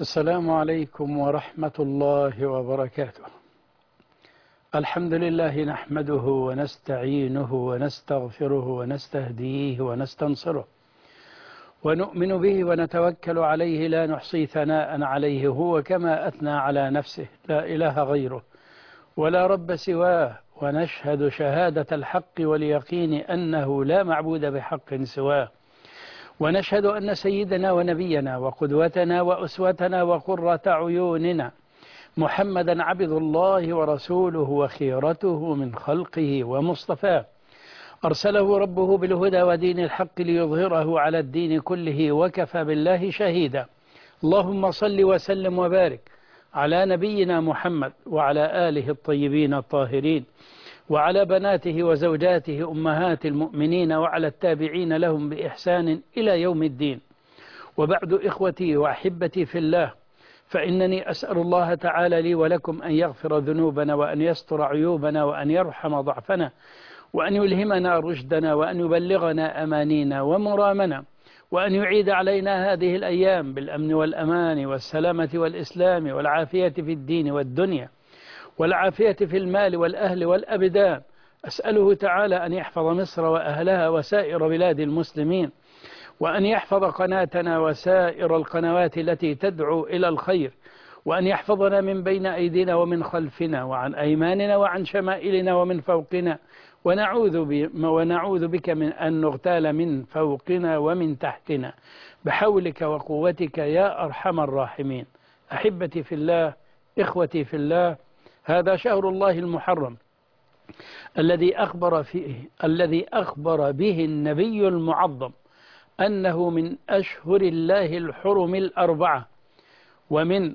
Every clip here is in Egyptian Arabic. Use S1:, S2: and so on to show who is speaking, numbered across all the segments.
S1: السلام عليكم ورحمة الله وبركاته الحمد لله نحمده ونستعينه ونستغفره ونستهديه ونستنصره ونؤمن به ونتوكل عليه لا نحصي ثناء عليه هو كما أثنى على نفسه لا إله غيره ولا رب سواه ونشهد شهادة الحق واليقين أنه لا معبود بحق سواه ونشهد أن سيدنا ونبينا وقدوتنا وأسوتنا وقرة عيوننا محمدا عبد الله ورسوله وخيرته من خلقه ومصطفاه أرسله ربه بالهدى ودين الحق ليظهره على الدين كله وكفى بالله شهيدا اللهم صل وسلم وبارك على نبينا محمد وعلى آله الطيبين الطاهرين وعلى بناته وزوجاته أمهات المؤمنين وعلى التابعين لهم بإحسان إلى يوم الدين وبعد إخوتي وأحبتي في الله فإنني أسأل الله تعالى لي ولكم أن يغفر ذنوبنا وأن يستر عيوبنا وأن يرحم ضعفنا وأن يلهمنا رشدنا وأن يبلغنا أمانينا ومرامنا وأن يعيد علينا هذه الأيام بالأمن والأمان والسلامة والإسلام والعافية في الدين والدنيا والعافية في المال والأهل والأبدان أسأله تعالى أن يحفظ مصر وأهلها وسائر بلاد المسلمين وأن يحفظ قناتنا وسائر القنوات التي تدعو إلى الخير وأن يحفظنا من بين أيدينا ومن خلفنا وعن أيماننا وعن شمائلنا ومن فوقنا ونعوذ, ونعوذ بك من أن نغتال من فوقنا ومن تحتنا بحولك وقوتك يا أرحم الراحمين أحبتي في الله إخوتي في الله هذا شهر الله المحرم الذي أخبر فيه الذي أخبر به النبي المعظم أنه من أشهر الله الحرم الأربعة ومن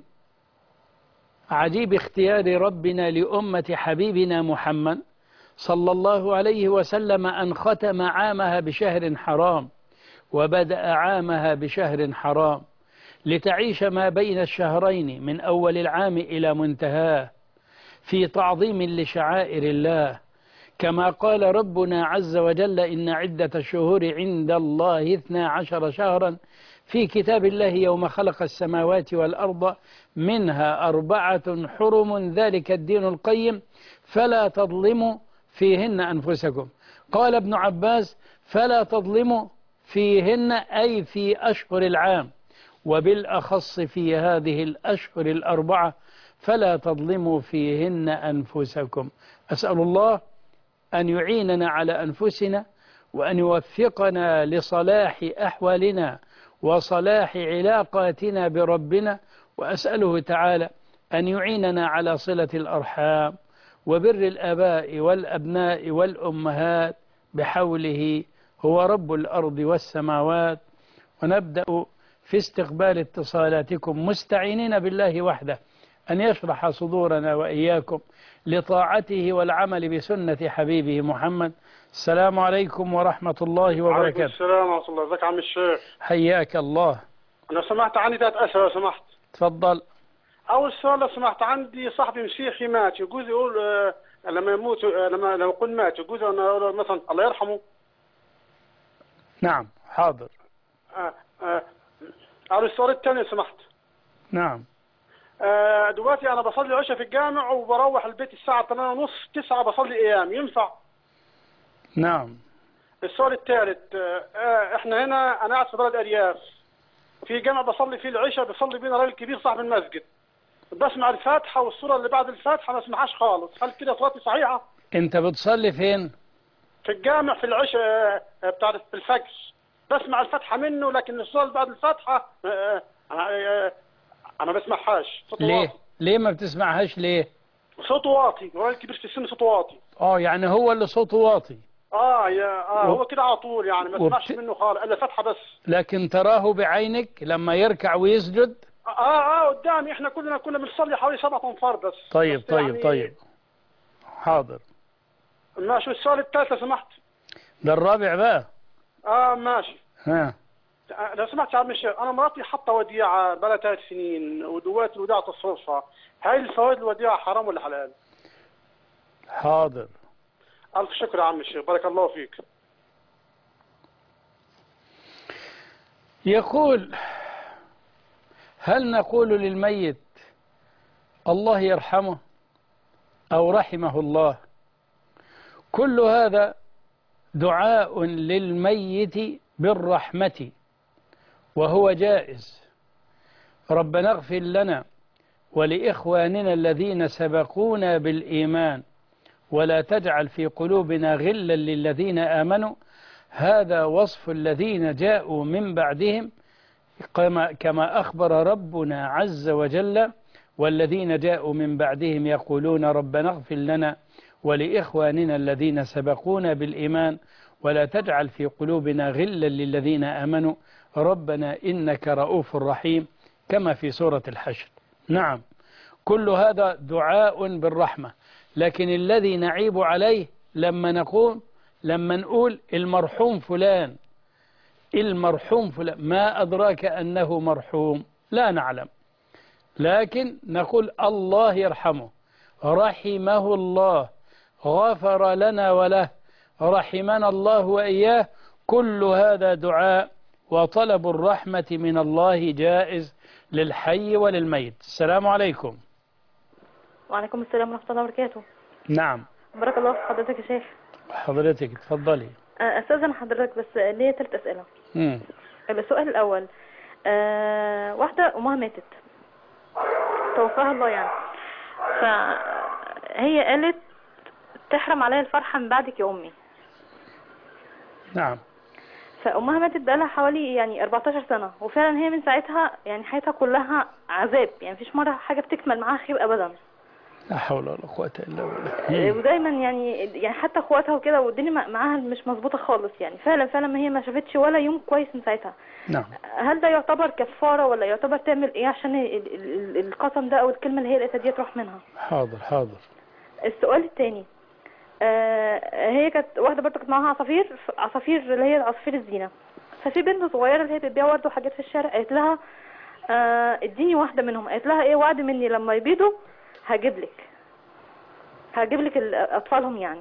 S1: عجيب اختيار ربنا لأمة حبيبنا محمد صلى الله عليه وسلم أن ختم عامها بشهر حرام وبدأ عامها بشهر حرام لتعيش ما بين الشهرين من أول العام إلى منتهاه في تعظيم لشعائر الله كما قال ربنا عز وجل إن عدة الشهور عند الله اثنا عشر شهرا في كتاب الله يوم خلق السماوات والأرض منها أربعة حرم ذلك الدين القيم فلا تظلموا فيهن أنفسكم قال ابن عباس فلا تظلموا فيهن أي في أشهر العام وبالأخص في هذه الأشهر الأربعة فلا تظلموا فيهن أنفسكم أسأل الله أن يعيننا على أنفسنا وأن يوفقنا لصلاح أحوالنا وصلاح علاقاتنا بربنا وأسأله تعالى أن يعيننا على صلة الأرحام وبر الآباء والأبناء والأمهات بحوله هو رب الأرض والسماوات ونبدأ في استقبال اتصالاتكم مستعينين بالله وحده أن يشرح صدورنا وإياكم لطاعته والعمل بسنة حبيبه محمد السلام عليكم ورحمة الله وبركاته
S2: السلام ورحمة الله ازيك يا عم الشيخ
S1: حياك الله
S2: لو سمحت عندي ثلاث أسئلة لو سمحت
S1: تفضل
S2: أول سؤال لو سمحت عندي صاحبي مسيحي مات يجوز يقول آه لما يموت آه لما لما يكون مات يجوز أنا أقول مثلا الله يرحمه
S1: نعم حاضر
S2: آه آه أو السؤال الثاني لو سمحت
S1: نعم
S2: آه دلوقتي أنا بصلي عشاء في الجامع وبروح البيت الساعة 8 ونص 9 بصلي أيام ينفع؟
S1: نعم
S2: السؤال الثالث آه احنا هنا انا قاعد في بلد ارياف في جامع بصلي فيه العشاء بيصلي بينا راجل كبير صاحب المسجد بسمع الفاتحه والسوره اللي بعد الفاتحه ما اسمعهاش خالص هل كده صلاتي صحيحه
S1: انت بتصلي فين
S2: في الجامع في العشاء آه بتاع الفجر بسمع الفاتحه منه لكن السوره اللي بعد الفاتحه آه آه انا ما بسمعهاش صوته
S1: ليه
S2: واطي
S1: ليه ما بتسمعهاش ليه
S2: صوته واطي راجل كبير في السن صوته واطي
S1: اه يعني هو اللي صوته واطي
S2: اه يا اه
S1: و-
S2: هو كده على طول يعني ما اسمعش
S1: وبت-
S2: منه خالص الا فاتحه بس
S1: لكن تراه بعينك لما يركع ويسجد
S2: اه اه قدامي احنا كلنا كنا بنصلي حوالي سبعة انفار بس
S1: طيب
S2: بس
S1: طيب
S2: يعني
S1: طيب حاضر
S2: ماشي السؤال الثالث لو سمحت
S1: ده الرابع بقى
S2: اه ماشي
S1: ها
S2: آه، لو سمحت يا عم الشيخ انا مراتي حاطه وديعه بقى ثلاث سنين ودلوقتي الوديعه تصرفها هل الفوائد الوديعه حرام ولا حلال؟
S1: حاضر
S2: الف شكر يا عم الشيخ بارك الله فيك
S1: يقول هل نقول للميت الله يرحمه أو رحمه الله كل هذا دعاء للميت بالرحمة وهو جائز ربنا اغفر لنا ولإخواننا الذين سبقونا بالإيمان ولا تجعل في قلوبنا غلا للذين آمنوا هذا وصف الذين جاءوا من بعدهم كما, كما أخبر ربنا عز وجل والذين جاءوا من بعدهم يقولون ربنا اغفر لنا ولإخواننا الذين سبقونا بالإيمان ولا تجعل في قلوبنا غلا للذين آمنوا ربنا إنك رؤوف رحيم كما في سورة الحشر نعم كل هذا دعاء بالرحمة لكن الذي نعيب عليه لما نقول لما نقول المرحوم فلان المرحوم فلان ما أدراك أنه مرحوم لا نعلم لكن نقول الله يرحمه رحمه الله غفر لنا وله رحمنا الله وإياه كل هذا دعاء وطلب الرحمة من الله جائز للحي وللميت السلام عليكم
S3: وعليكم السلام ورحمة الله وبركاته
S1: نعم
S3: بارك الله في حضرتك يا شيخ
S1: حضرتك اتفضلي
S3: آه، أستاذن حضرتك بس ليا ثلاث أسئلة
S1: مم.
S3: السؤال الأول أه واحدة أمها ماتت توفاها الله يعني فهي قالت تحرم عليا الفرحة من بعدك يا أمي
S1: نعم
S3: فأمها ماتت بقالها حوالي يعني 14 سنة وفعلا هي من ساعتها يعني حياتها كلها عذاب يعني مفيش مرة حاجة بتكمل معاها خير أبدا
S1: لا حول ولا قوة إلا بالله مم.
S3: ودايما يعني يعني حتى اخواتها وكده والدنيا مع- معاها مش مظبوطه خالص يعني فعلا فعلا ما هي ما شافتش ولا يوم كويس من ساعتها
S1: نعم
S3: هل ده يعتبر كفاره ولا يعتبر تعمل ايه عشان ال- ال- ال- القسم ده او الكلمه اللي هي لقيتها دي تروح منها
S1: حاضر حاضر
S3: السؤال الثاني آه هي كانت واحده برضه كانت معاها عصافير ف- عصافير اللي هي عصافير الزينه ففي بنت صغيره اللي هي بتبيع ورد وحاجات في الشارع قالت لها آه اديني واحده منهم قالت لها ايه وعد مني لما يبيضوا هجيب لك هجيب لك ال- اطفالهم يعني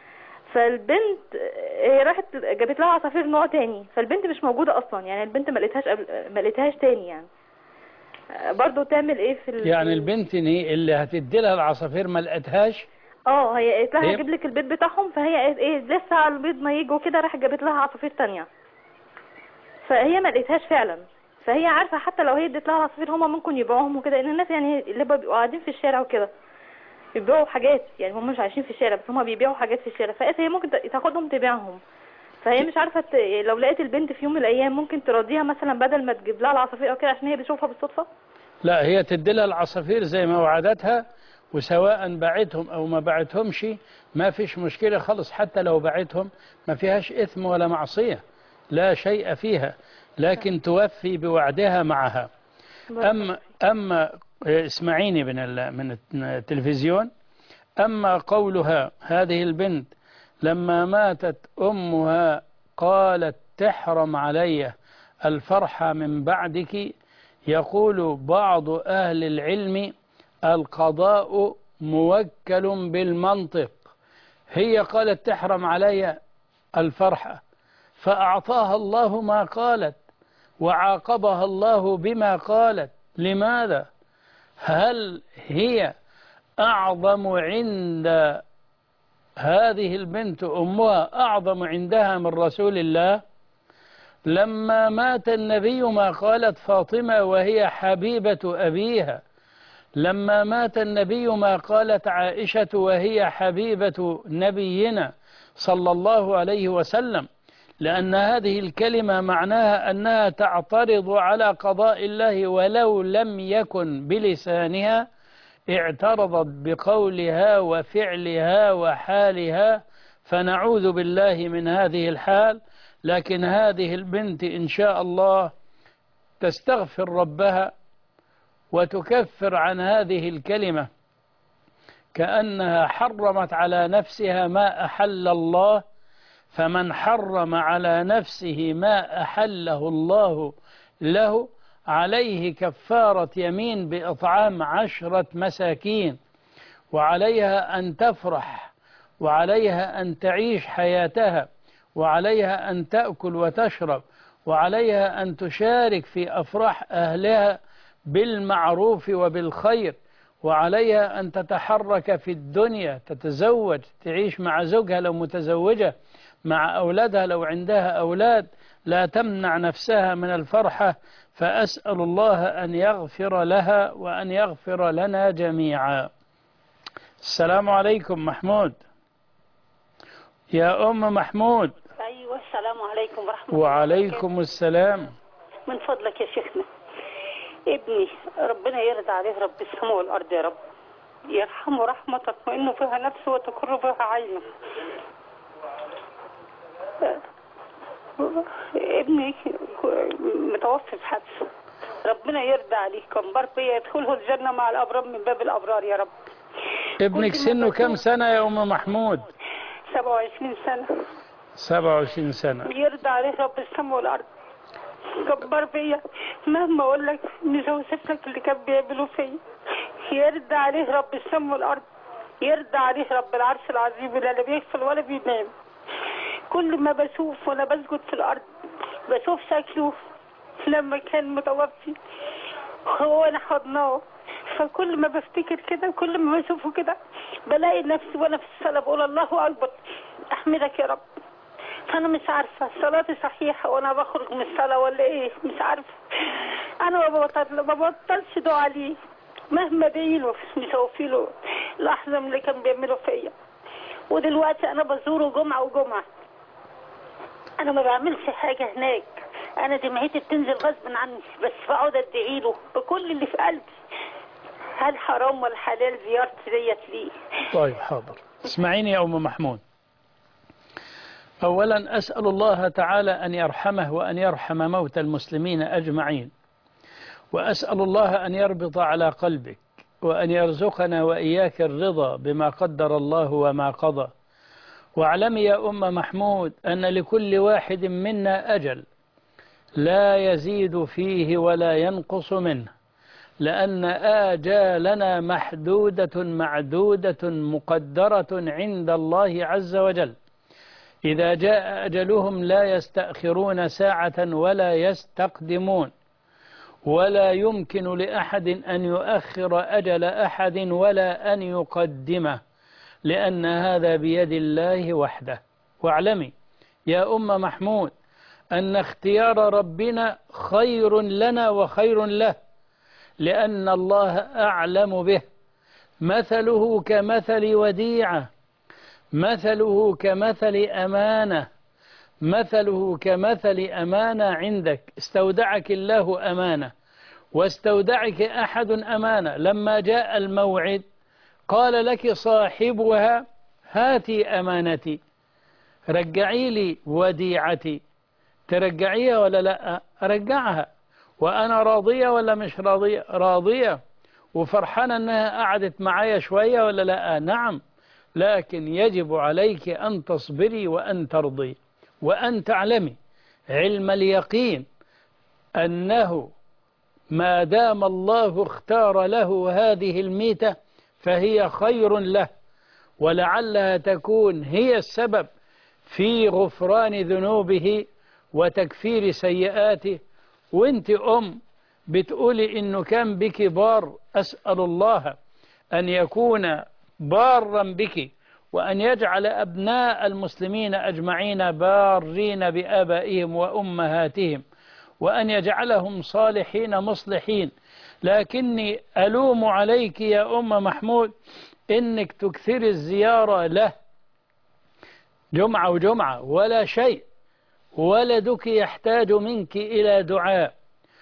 S3: فالبنت هي راحت جابت لها عصافير نوع تاني فالبنت مش موجوده اصلا يعني البنت ما لقيتهاش قبل ما لقيتهاش تاني يعني آه، برضه تعمل ايه في ال...
S1: يعني البنت دي اللي هتدي لها العصافير ما لقتهاش
S3: اه هي قالت لها
S1: هي-
S3: هجيب لك البيت بتاعهم فهي قالت ايه لسه على البيض ما يجوا كده راح جابت لها عصافير تانية فهي ما لقيتهاش فعلا فهي عارفه حتى لو هي ادت لها العصافير هما ممكن يبيعوهم وكده ان الناس يعني اللي بيبقوا قاعدين في الشارع وكده بيبيعوا حاجات يعني هم مش عايشين في الشارع بس هم بيبيعوا حاجات في الشارع فقالت هي ممكن ت- تاخدهم تبيعهم فهي مش عارفه ت... لو لقيت البنت في يوم من الايام ممكن تراضيها مثلا بدل ما تجيب لها العصافير او كده عشان هي بتشوفها بالصدفه
S1: لا هي تدي لها العصافير زي ما وعدتها وسواء باعتهم او ما باعتهمش ما فيش مشكلة خالص حتى لو باعتهم ما فيهاش اثم ولا معصية لا شيء فيها لكن توفي بوعدها معها أما أما اسمعيني من ال- من التلفزيون أما قولها هذه البنت لما ماتت أمها قالت تحرم علي الفرحة من بعدك يقول بعض أهل العلم القضاء موكل بالمنطق هي قالت تحرم علي الفرحة فأعطاها الله ما قالت وعاقبها الله بما قالت لماذا هل هي أعظم عند هذه البنت أمها أعظم عندها من رسول الله لما مات النبي ما قالت فاطمة وهي حبيبة أبيها لما مات النبي ما قالت عائشة وهي حبيبة نبينا صلى الله عليه وسلم لأن هذه الكلمة معناها أنها تعترض على قضاء الله ولو لم يكن بلسانها اعترضت بقولها وفعلها وحالها فنعوذ بالله من هذه الحال لكن هذه البنت إن شاء الله تستغفر ربها وتكفر عن هذه الكلمة كأنها حرمت على نفسها ما أحل الله فمن حرم على نفسه ما أحله الله له عليه كفارة يمين بإطعام عشرة مساكين وعليها أن تفرح وعليها أن تعيش حياتها وعليها أن تأكل وتشرب وعليها أن تشارك في أفراح أهلها بالمعروف وبالخير وعليها أن تتحرك في الدنيا تتزوج تعيش مع زوجها لو متزوجة مع أولادها لو عندها أولاد لا تمنع نفسها من الفرحة فأسأل الله أن يغفر لها وأن يغفر لنا جميعا السلام عليكم محمود يا أم محمود
S4: ايوه السلام عليكم ورحمه الله
S1: وعليكم السلام
S4: وبركاته. من فضلك يا شيخنا ابني ربنا يرضى عليه رب السماء والارض يا رب يرحمه رحمة تطمئن فيها نفسه وتقر فيها عينه ابني متوفي في حادثة ربنا يرضى عليه كان بار بيا يدخله الجنة مع الأبرار من باب الأبرار يا رب
S1: ابنك سنه كم سنة يا أم محمود
S4: 27 سنة
S1: 27 سنة
S4: يرضى عليه رب السماء والارض جبار بيا مهما اقول لك مش هوصف لك اللي كان بيعمله فيا يرضى عليه رب السماء والارض يرضى عليه رب العرش العظيم لا لا بيغفل ولا بينام كل ما بشوف وانا بسجد في الارض بشوف شكله لما كان متوفي هو انا حضناه فكل ما بفتكر كده كل ما بشوفه كده بلاقي نفسي وانا في الصلاه بقول الله اكبر احمدك يا رب فانا مش عارفه صلاتي صحيحه وانا بخرج من الصلاه ولا ايه مش عارفه انا ما ببطل ما ببطلش دعاء ليه مهما ادعيله مش هوفيله لحظه من اللي كان بيعمله فيا ودلوقتي انا بزوره جمعه وجمعه انا ما بعملش حاجه هناك انا دمعتي بتنزل غصب عني بس بقعد ادعي له بكل اللي في قلبي هل حرام ولا حلال زيارتي ديت ليه
S1: طيب حاضر اسمعيني يا أم محمود أولا أسأل الله تعالى أن يرحمه وأن يرحم موتى المسلمين أجمعين وأسأل الله أن يربط على قلبك وأن يرزقنا وإياك الرضا بما قدر الله وما قضى واعلمي يا أم محمود أن لكل واحد منا أجل لا يزيد فيه ولا ينقص منه لأن آجالنا محدودة معدودة مقدرة عند الله عز وجل إذا جاء أجلهم لا يستأخرون ساعة ولا يستقدمون ولا يمكن لأحد أن يؤخر أجل أحد ولا أن يقدمه لأن هذا بيد الله وحده واعلمي يا أم محمود أن اختيار ربنا خير لنا وخير له لأن الله أعلم به مثله كمثل وديعة مثله كمثل أمانة مثله كمثل أمانة عندك استودعك الله أمانة واستودعك أحد أمانة لما جاء الموعد قال لك صاحبها هاتي أمانتي رجعي لي وديعتي ترجعيها ولا لا أرجعها وأنا راضية ولا مش راضية راضية وفرحانة أنها قعدت معايا شوية ولا لا نعم لكن يجب عليك أن تصبري وأن ترضي وأن تعلمي علم اليقين أنه ما دام الله اختار له هذه الميتة فهي خير له ولعلها تكون هي السبب في غفران ذنوبه وتكفير سيئاته وانت أم بتقولي إنه كان بك بار أسأل الله أن يكون بارا بك وأن يجعل أبناء المسلمين أجمعين بارين بآبائهم وأمهاتهم وأن يجعلهم صالحين مصلحين لكني ألوم عليك يا أم محمود إنك تكثر الزيارة له جمعة وجمعة ولا شيء ولدك يحتاج منك إلى دعاء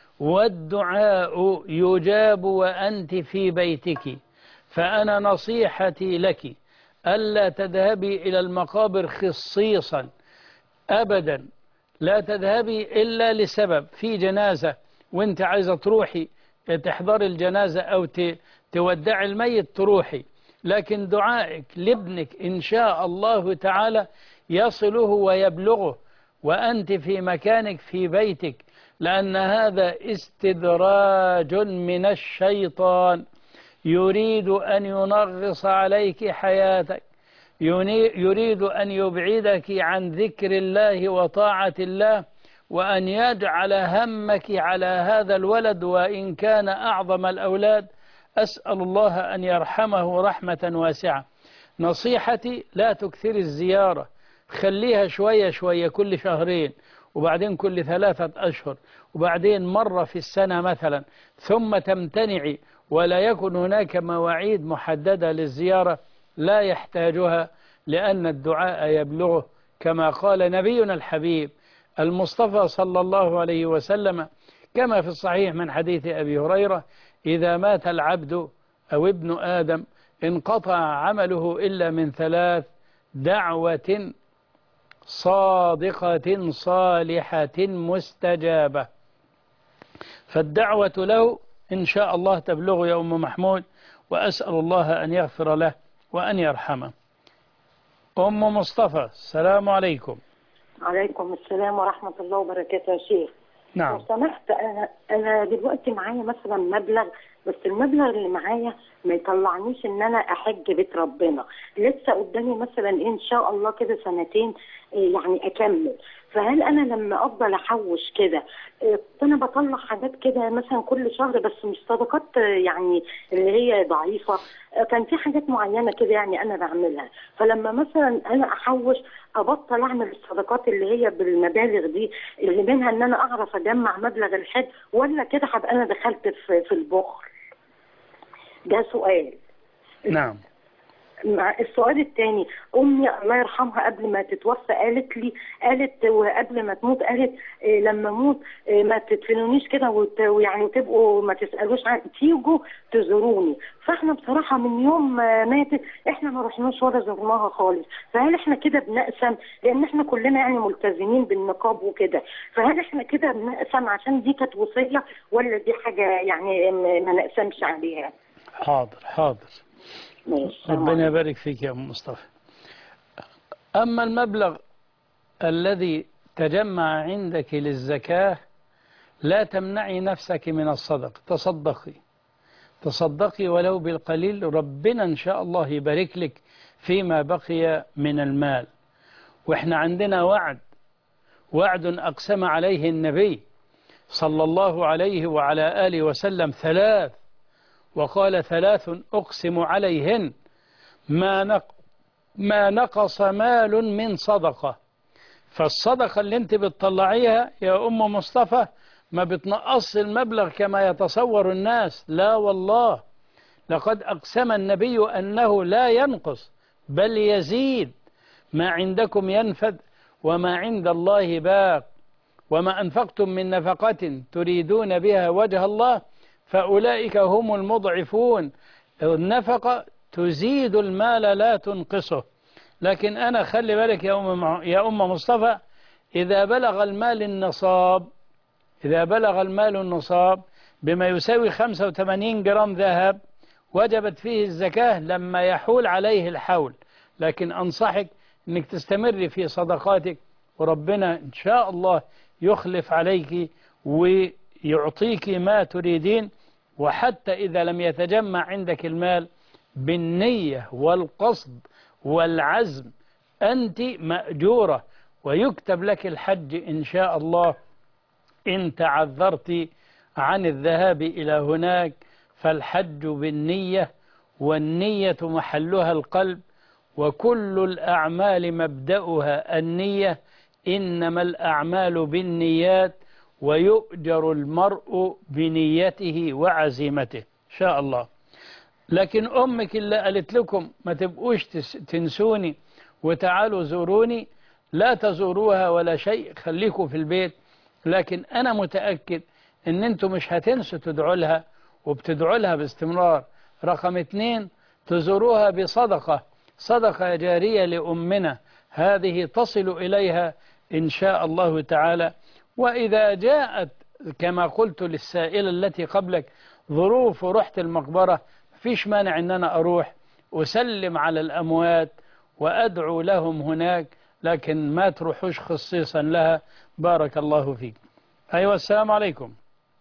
S1: والدعاء يجاب وأنت في بيتك فأنا نصيحتي لك ألا تذهبي إلى المقابر خصيصا أبدا لا تذهبي إلا لسبب في جنازة وانت عايزة تروحي تحضري الجنازة أو تودعي الميت تروحي لكن دعائك لابنك إن شاء الله تعالى يصله ويبلغه وأنت في مكانك في بيتك لأن هذا استدراج من الشيطان يريد أن ينغص عليك حياتك يريد أن يبعدك عن ذكر الله وطاعة الله وأن يجعل همك على هذا الولد وإن كان أعظم الأولاد أسأل الله أن يرحمه رحمة واسعة نصيحتي لا تكثر الزيارة خليها شوية شوية كل شهرين وبعدين كل ثلاثة أشهر وبعدين مرة في السنة مثلا ثم تمتنعي ولا يكن هناك مواعيد محددة للزيارة لا يحتاجها لأن الدعاء يبلغه كما قال نبينا الحبيب المصطفى صلى الله عليه وسلم كما في الصحيح من حديث أبي هريرة إذا مات العبد أو ابن آدم انقطع عمله إلا من ثلاث دعوة صادقة صالحة مستجابة فالدعوة له إن شاء الله تبلغ يا أم محمود وأسأل الله أن يغفر له وأن يرحمه أم مصطفى السلام عليكم
S5: عليكم السلام ورحمة الله وبركاته يا شيخ
S1: نعم
S5: لو سمحت أنا أنا دلوقتي معايا مثلا مبلغ بس المبلغ اللي معايا ما يطلعنيش إن أنا أحج بيت ربنا لسه قدامي مثلا إن شاء الله كده سنتين إيه، يعني أكمل فهل أنا لما أفضل أحوش كده إيه، كنت أنا بطلع حاجات كده مثلا كل شهر بس مش صدقات آه، يعني اللي هي ضعيفة آه، كان في حاجات معينة كده يعني أنا بعملها فلما مثلا أنا أحوش ابطل اعمل الصدقات اللي هي بالمبالغ دي اللي منها ان انا اعرف اجمع مبلغ الحج ولا كده هبقى انا دخلت في في البخل ده سؤال
S1: نعم
S5: مع السؤال الثاني امي الله يرحمها قبل ما تتوفى قالت لي قالت وقبل ما تموت قالت إيه لما اموت إيه ما تدفنونيش كده وت- ويعني تبقوا ما تسالوش عن تيجوا تزوروني فاحنا بصراحه من يوم ما ماتت احنا ما رحناش ولا زرناها خالص فهل احنا كده بنقسم لان احنا كلنا يعني ملتزمين بالنقاب وكده فهل احنا كده بنقسم عشان دي كانت وصيه ولا دي حاجه يعني م- ما نقسمش عليها
S1: حاضر حاضر
S5: ماشي
S1: ربنا يبارك فيك يا أم مصطفى أما المبلغ الذي تجمع عندك للزكاة لا تمنعي نفسك من الصدق تصدقي تصدقي ولو بالقليل ربنا إن شاء الله يبارك لك فيما بقي من المال وإحنا عندنا وعد وعد أقسم عليه النبي صلى الله عليه وعلى آله وسلم ثلاث وقال ثلاث أقسم عليهن ما نق ما نقص مال من صدقة فالصدقة اللي انت بتطلعيها يا أم مصطفى ما بتنقص المبلغ كما يتصور الناس لا والله لقد أقسم النبي أنه لا ينقص بل يزيد ما عندكم ينفد وما عند الله باق وما أنفقتم من نفقة تريدون بها وجه الله فأولئك هم المضعفون النفقة تزيد المال لا تنقصه لكن أنا خلي بالك يا أم, يا أم مصطفى إذا بلغ المال النصاب إذا بلغ المال النصاب بما يساوي 85 جرام ذهب وجبت فيه الزكاة لما يحول عليه الحول لكن أنصحك أنك تستمر في صدقاتك وربنا إن شاء الله يخلف عليك ويعطيك ما تريدين وحتى إذا لم يتجمع عندك المال بالنية والقصد والعزم أنت مأجورة ويكتب لك الحج إن شاء الله إن تعذرت عن الذهاب إلى هناك فالحج بالنية والنية محلها القلب وكل الأعمال مبدأها النية إنما الأعمال بالنيات ويؤجر المرء بنيته وعزيمته إن شاء الله لكن أمك اللي قالت لكم ما تبقوش تنسوني وتعالوا زوروني لا تزوروها ولا شيء خليكم في البيت لكن أنا متأكد أن أنتم مش هتنسوا تدعوا لها وبتدعوا لها باستمرار رقم اثنين تزوروها بصدقة صدقة جارية لأمنا هذه تصل إليها إن شاء الله تعالى وإذا جاءت كما قلت للسائلة التي قبلك ظروف ورحت المقبرة فيش مانع أن أنا أروح أسلم على الأموات وأدعو لهم هناك لكن ما تروحوش خصيصا لها بارك الله فيك أيوة السلام عليكم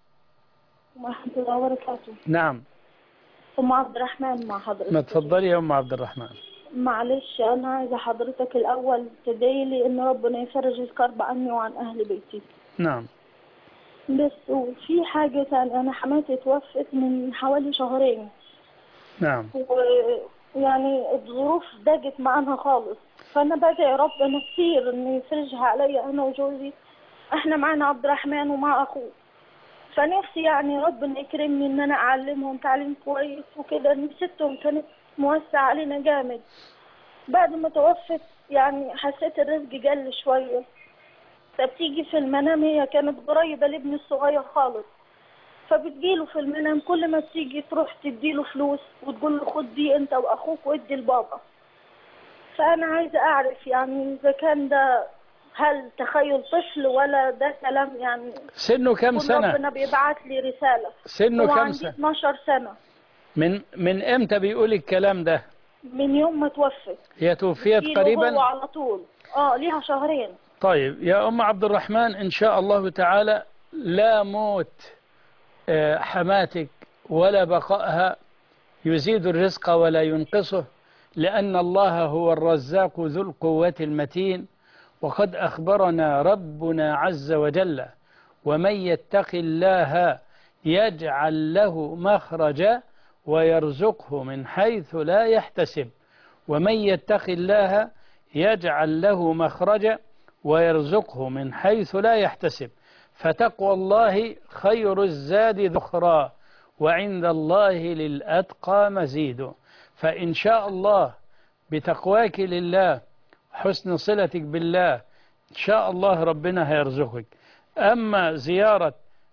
S6: ورحمة الله وبركاته
S1: نعم
S6: أم عبد الرحمن مع حضرتك
S1: ما تفضلي يا أم عبد الرحمن
S6: معلش أنا عايزة حضرتك الأول تدعي لي إن ربنا يفرج الكرب عني وعن أهل بيتي
S1: نعم
S6: بس وفي حاجة تانية أنا حماتي توفت من حوالي شهرين
S1: نعم
S6: ويعني الظروف ضاقت معانا خالص فأنا بدعي ربنا كتير إنه يفرجها عليا أنا وجوزي إحنا معانا عبد الرحمن ومع أخوه فنفسي يعني ربنا يكرمني إن أنا أعلمهم تعليم كويس وكده إن ستهم كانت موسعة علينا جامد بعد ما توفت يعني حسيت الرزق قل شوية فبتيجي في المنام هي كانت قريبة لابني الصغير خالص فبتجيله في المنام كل ما بتيجي تروح تديله فلوس وتقول له خد دي انت واخوك وادي لبابا فانا عايزة اعرف يعني اذا كان ده هل تخيل طفل ولا ده كلام يعني
S1: سنه كم
S6: يكون
S1: سنة
S6: ربنا بيبعت لي رسالة
S1: سنه
S6: هو
S1: كم
S6: عندي
S1: سنة
S6: 12 سنة
S1: من من امتى بيقول الكلام ده
S6: من يوم ما توفت
S1: هي توفيت
S6: بتجيله هو
S1: قريبا
S6: على طول اه ليها شهرين
S1: طيب يا أم عبد الرحمن إن شاء الله تعالى لا موت آه، حماتك ولا بقائها يزيد الرزق ولا ينقصه لأن الله هو الرزاق ذو القوة المتين وقد أخبرنا ربنا عز وجل ومن يتق الله يجعل له مخرجا ويرزقه من حيث لا يحتسب ومن يتق الله يجعل له مخرجا ويرزقه من حيث لا يحتسب فتقوى الله خير الزاد ذخرا وعند الله للأتقى مزيد فإن شاء الله بتقواك لله حسن صلتك بالله إن شاء الله ربنا هيرزقك أما زيارة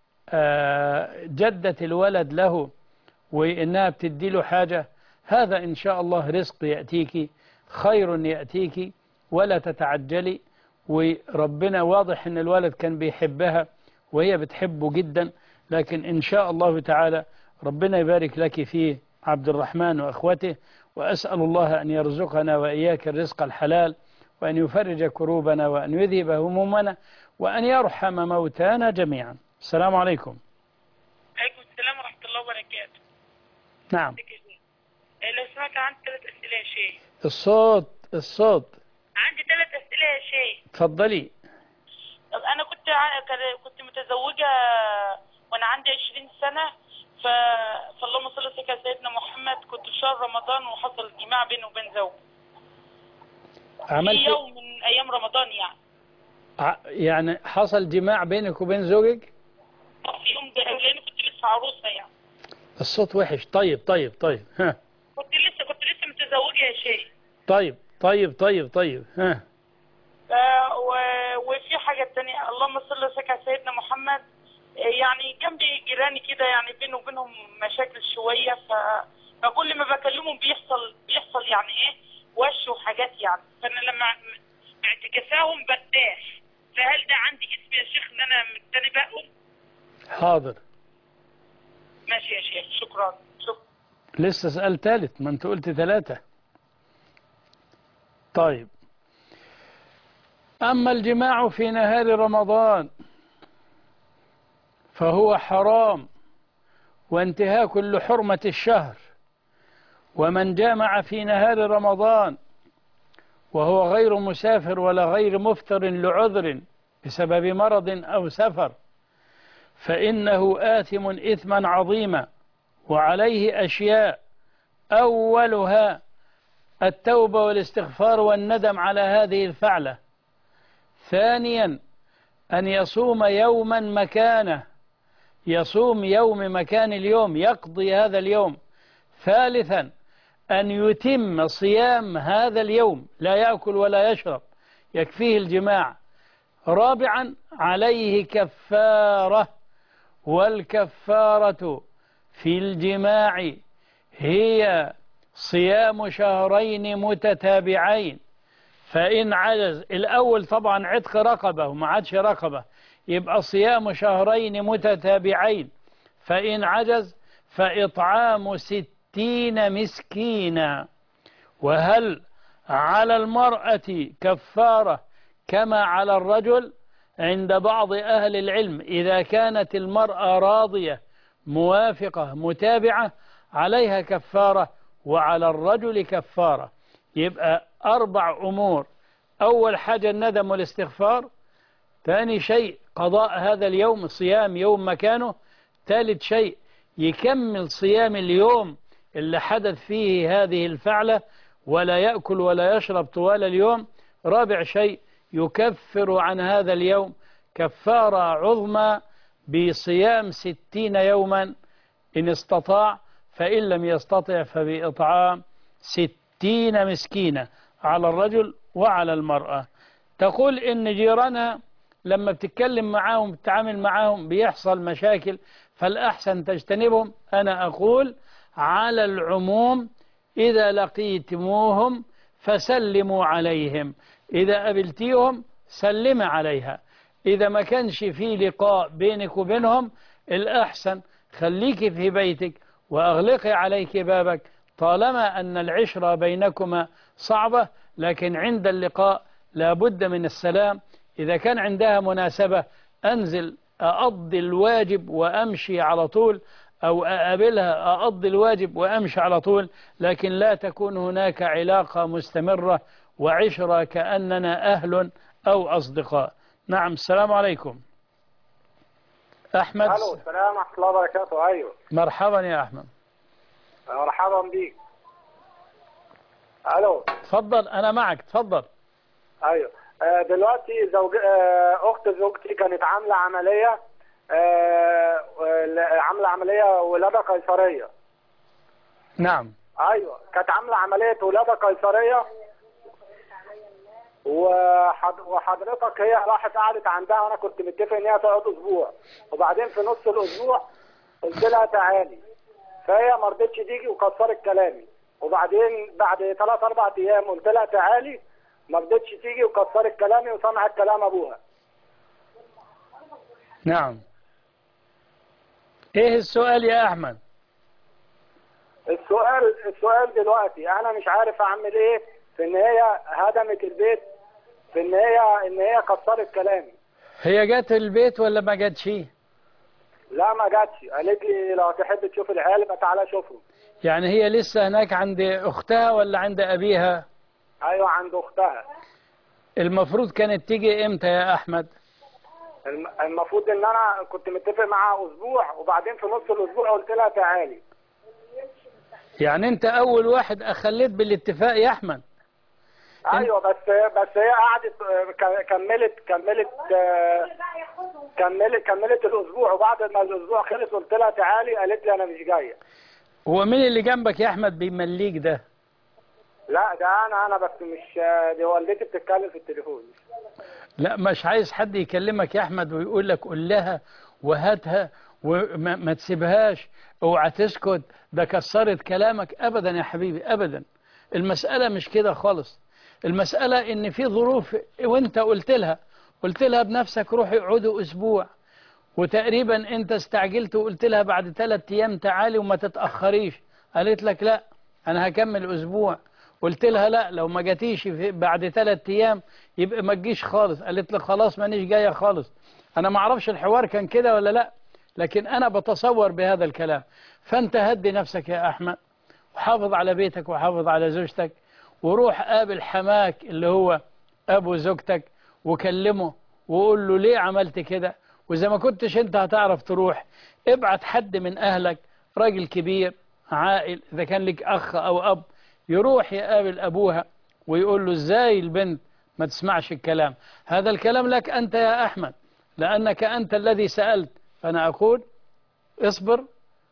S1: آه، جدة الولد له وإنها بتدي له حاجة هذا إن شاء الله رزق يأتيك خير يأتيك ولا تتعجلي وربنا واضح ان الولد كان بيحبها وهي بتحبه جدا لكن ان شاء الله تعالى ربنا يبارك لك فيه عبد الرحمن واخوته واسال الله ان يرزقنا واياك الرزق الحلال وان يفرج كروبنا وان يذهب همومنا وان يرحم موتانا جميعا السلام عليكم
S7: عليكم السلام ورحمة الله وبركاته
S1: نعم
S7: آه، لو سمحت عندي ثلاث أسئلة يا شيخ
S1: الصوت الصوت
S7: عندي ثلاث أسئلة يا شيخ
S1: تفضلي
S7: طب أنا كنت ع- كان- كنت متزوجة وأنا عندي 20 سنة ف... فاللهم صل وسلم على سيدنا محمد كنت في شهر رمضان وحصل جماع بيني وبين زوجي في
S1: عملت
S7: يوم من أيام رمضان يعني
S1: ع- يعني حصل جماع بينك وبين زوجك
S7: في يوم ده لأن كنت لسه عروسة يعني
S1: الصوت وحش طيب طيب طيب ها
S7: كنت لسه كنت لسه متزوجة يا شيخ
S1: طيب طيب طيب طيب ها
S7: آه، و- وفي حاجة تانية اللهم صل وسلم على سيدنا محمد آه، يعني جنبي جيراني كده يعني بيني وبينهم مشاكل شوية ف... فكل ما بكلمهم بيحصل بيحصل يعني ايه وش وحاجات يعني فانا لما م- اعتكاساهم برتاح فهل ده عندي اسم يا شيخ ان انا مجتنباهم؟
S1: حاضر
S7: ماشي يا شيخ شكرا شكرا
S1: لسه سؤال ثالث ما انت قلت ثلاثة طيب أما الجماع في نهار رمضان فهو حرام وانتهاك لحرمة الشهر ومن جامع في نهار رمضان وهو غير مسافر ولا غير مفطر لعذر بسبب مرض أو سفر فإنه آثم إثما عظيما وعليه أشياء أولها التوبة والاستغفار والندم على هذه الفعلة ثانيا أن يصوم يوما مكانه يصوم يوم مكان اليوم يقضي هذا اليوم ثالثا أن يتم صيام هذا اليوم لا يأكل ولا يشرب يكفيه الجماع رابعا عليه كفارة والكفارة في الجماع هي صيام شهرين متتابعين فإن عجز الأول طبعا عتق رقبة وما عادش رقبة يبقى صيام شهرين متتابعين فإن عجز فإطعام ستين مسكينا وهل على المرأة كفارة كما على الرجل عند بعض أهل العلم إذا كانت المرأة راضية موافقة متابعة عليها كفارة وعلى الرجل كفارة يبقى أربع أمور أول حاجة الندم والاستغفار ثاني شيء قضاء هذا اليوم صيام يوم مكانه ثالث شيء يكمل صيام اليوم اللي حدث فيه هذه الفعلة ولا يأكل ولا يشرب طوال اليوم رابع شيء يكفر عن هذا اليوم كفارة عظمى بصيام ستين يوما إن استطاع فإن لم يستطع فبإطعام ستين مسكينة على الرجل وعلى المرأة تقول إن جيرانها لما بتتكلم معاهم بتتعامل معاهم بيحصل مشاكل فالأحسن تجتنبهم أنا أقول على العموم إذا لقيتموهم فسلموا عليهم إذا قابلتيهم سلم عليها إذا ما كانش في لقاء بينك وبينهم الأحسن خليك في بيتك وأغلقي عليك بابك طالما أن العشرة بينكما صعبة لكن عند اللقاء لابد من السلام إذا كان عندها مناسبة أنزل أقضي الواجب وأمشي على طول أو أقابلها أقضي الواجب وأمشي على طول لكن لا تكون هناك علاقة مستمرة وعشرة كأننا أهل أو أصدقاء نعم السلام عليكم أحمد
S8: الو السلام ورحمه الله وبركاته ايوه
S1: مرحبا يا أحمد
S8: مرحبا بيك الو
S1: تفضل أنا معك تفضل
S8: ايوه آه، دلوقتي زوج آه، اخت زوجتي كانت عامله عمليه آه، وال- عامله عمليه ولاده قيصريه
S1: نعم
S8: ايوه كانت عامله عمليه ولاده قيصريه وحد... وحضرتك هي راحت قعدت عندها وانا كنت متفق ان هي تقعد اسبوع وبعدين في نص الاسبوع قلت لها تعالي فهي ما رضتش تيجي وكسرت كلامي وبعدين بعد ثلاث اربع ايام قلت لها تعالي ما رضتش تيجي وكسرت كلامي وسمعت كلام ابوها
S1: نعم إيه السؤال يا أحمد
S8: السؤال السؤال دلوقتي انا مش عارف اعمل ايه في ان هي هدمت البيت في ان هي ان هي كسرت كلامي
S1: هي جت البيت ولا ما جاتش
S8: لا ما جاتش قالت لي لو تحب تشوف العيال يبقى تعالى شوفهم
S1: يعني هي لسه هناك عند أختها ولا عند أبيها
S8: ايوه عند اختها
S1: المفروض كانت تيجي إمتى يا أحمد
S8: الم- المفروض ان انا كنت متفق معاها اسبوع وبعدين في نص الاسبوع قلت لها تعالي
S1: يعني أنت أول واحد أخليت بالاتفاق يا أحمد
S8: ايوه بس بس هي قعدت آه، ك- كملت كملت آه، كملت كملت الاسبوع وبعد ما الاسبوع خلص قلت لها تعالي قالت لي انا مش جايه
S1: هو مين اللي جنبك يا أحمد بيمليك ده
S8: لا ده انا انا بس مش آه، دي والدتي بتتكلم في التليفون
S1: لا مش عايز حد يكلمك يا أحمد ويقول لك قول لها وهاتها وما ما تسيبهاش اوعى تسكت ده كسرت كلامك أبدا يا حبيبي أبدا المسألة مش كده خالص المسألة إن في ظروف وأنت قلت لها قلت لها بنفسك روحي اقعدوا أسبوع وتقريبا أنت استعجلت وقلت لها بعد ثلاثة أيام تعالي وما تتأخريش قالت لك لا أنا هكمل أسبوع قلت لها لا لو ما جاتيش في- بعد ثلاثة أيام يبقى ما تجيش خالص قالت لك خلاص مانيش جاية خالص أنا ما أعرفش الحوار كان كده ولا لا لكن أنا بتصور بهذا الكلام فأنت هدي نفسك يا أحمد وحافظ على بيتك وحافظ على زوجتك وروح قابل حماك اللي هو أبو زوجتك وكلمه وقول له ليه عملت كده وإذا ما كنتش أنت هتعرف تروح ابعت حد من أهلك راجل كبير عائل إذا كان لك أخ أو أب يروح يقابل أبوها ويقول له إزاي البنت ما تسمعش الكلام هذا الكلام لك أنت يا أحمد لأنك أنت الذي سألت فأنا أقول اصبر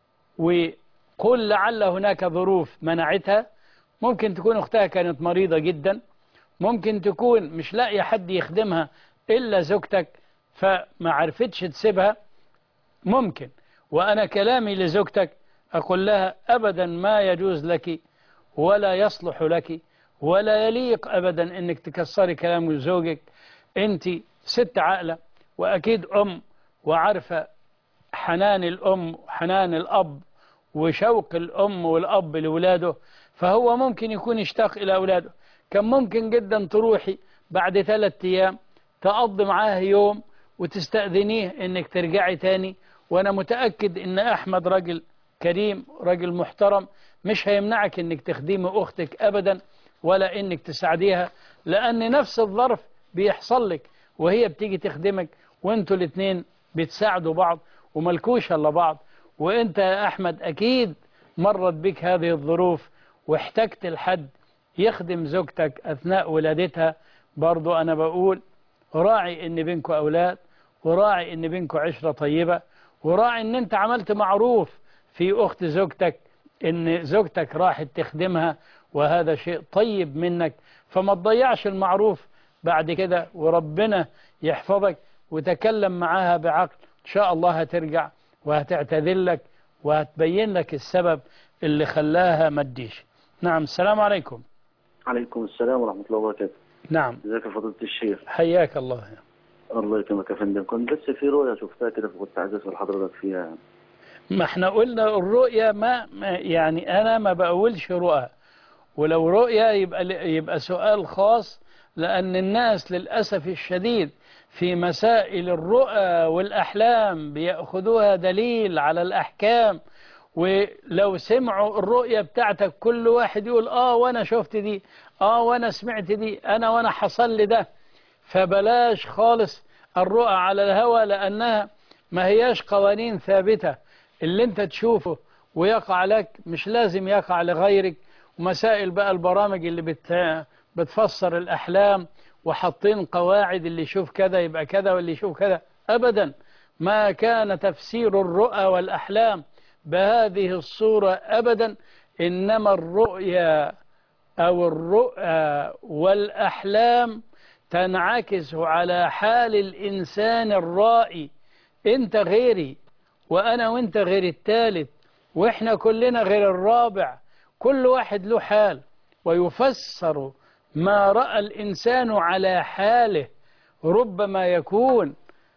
S1: وقل لعل هناك ظروف منعتها ممكن تكون أختها كانت مريضة جدا ممكن تكون مش لاقية حد يخدمها إلا زوجتك فما عرفتش تسيبها ممكن وأنا كلامي لزوجتك أقول لها أبدا ما يجوز لك ولا يصلح لك ولا يليق أبدا أنك تكسري كلام زوجك أنت ست عاقلة وأكيد أم وعارفة حنان الأم وحنان الأب وشوق الأم والأب لولاده فهو ممكن يكون يشتاق إلى أولاده كان ممكن جدا تروحي بعد ثلاثة أيام تقضي معاه يوم وتستأذنيه إنك ترجعي تاني وأنا متأكد إن أحمد راجل كريم راجل محترم مش هيمنعك إنك تخدمي أختك أبدا ولا إنك تساعديها لأن نفس الظرف بيحصل لك وهي بتيجي تخدمك وانتوا الاثنين بتساعدوا بعض وملكوش الا بعض وانت يا احمد اكيد مرت بك هذه الظروف واحتجت لحد يخدم زوجتك اثناء ولادتها برضو انا بقول راعي ان بينكم اولاد وراعي ان بينكم عشرة طيبة وراعي ان انت عملت معروف في اخت زوجتك ان زوجتك راحت تخدمها وهذا شيء طيب منك فما تضيعش المعروف بعد كده وربنا يحفظك وتكلم معاها بعقل ان شاء الله هترجع وهتعتذر لك وهتبين لك السبب اللي خلاها ما تجيش نعم السلام عليكم
S9: عليكم السلام ورحمة الله وبركاته
S1: نعم
S9: ازيك يا فضيلة الشيخ
S1: حياك الله
S9: الله يكرمك يا فندم كنت بس في رؤية شفتها كده فكنت عايز اسأل حضرتك فيها
S1: ما احنا قلنا الرؤية ما ما- يعني انا ما بقولش رؤى ولو رؤية يبقى يبقى سؤال خاص لأن الناس للأسف الشديد في مسائل الرؤى والأحلام بيأخذوها دليل على الأحكام ولو سمعوا الرؤية بتاعتك كل واحد يقول آه وأنا شفت دي آه وأنا سمعت دي أنا وأنا حصل لي ده فبلاش خالص الرؤى على الهوى لأنها ما هياش قوانين ثابتة اللي انت تشوفه ويقع لك مش لازم يقع لغيرك ومسائل بقى البرامج اللي بت... بتفسر الأحلام وحاطين قواعد اللي يشوف كذا يبقى كذا واللي يشوف كذا أبدا ما كان تفسير الرؤى والأحلام بهذه الصورة أبدا إنما الرؤيا أو الرؤى والأحلام تنعكس على حال الإنسان الرائي أنت غيري وأنا وأنت غير الثالث وإحنا كلنا غير الرابع كل واحد له حال ويفسر ما رأى الإنسان على حاله ربما يكون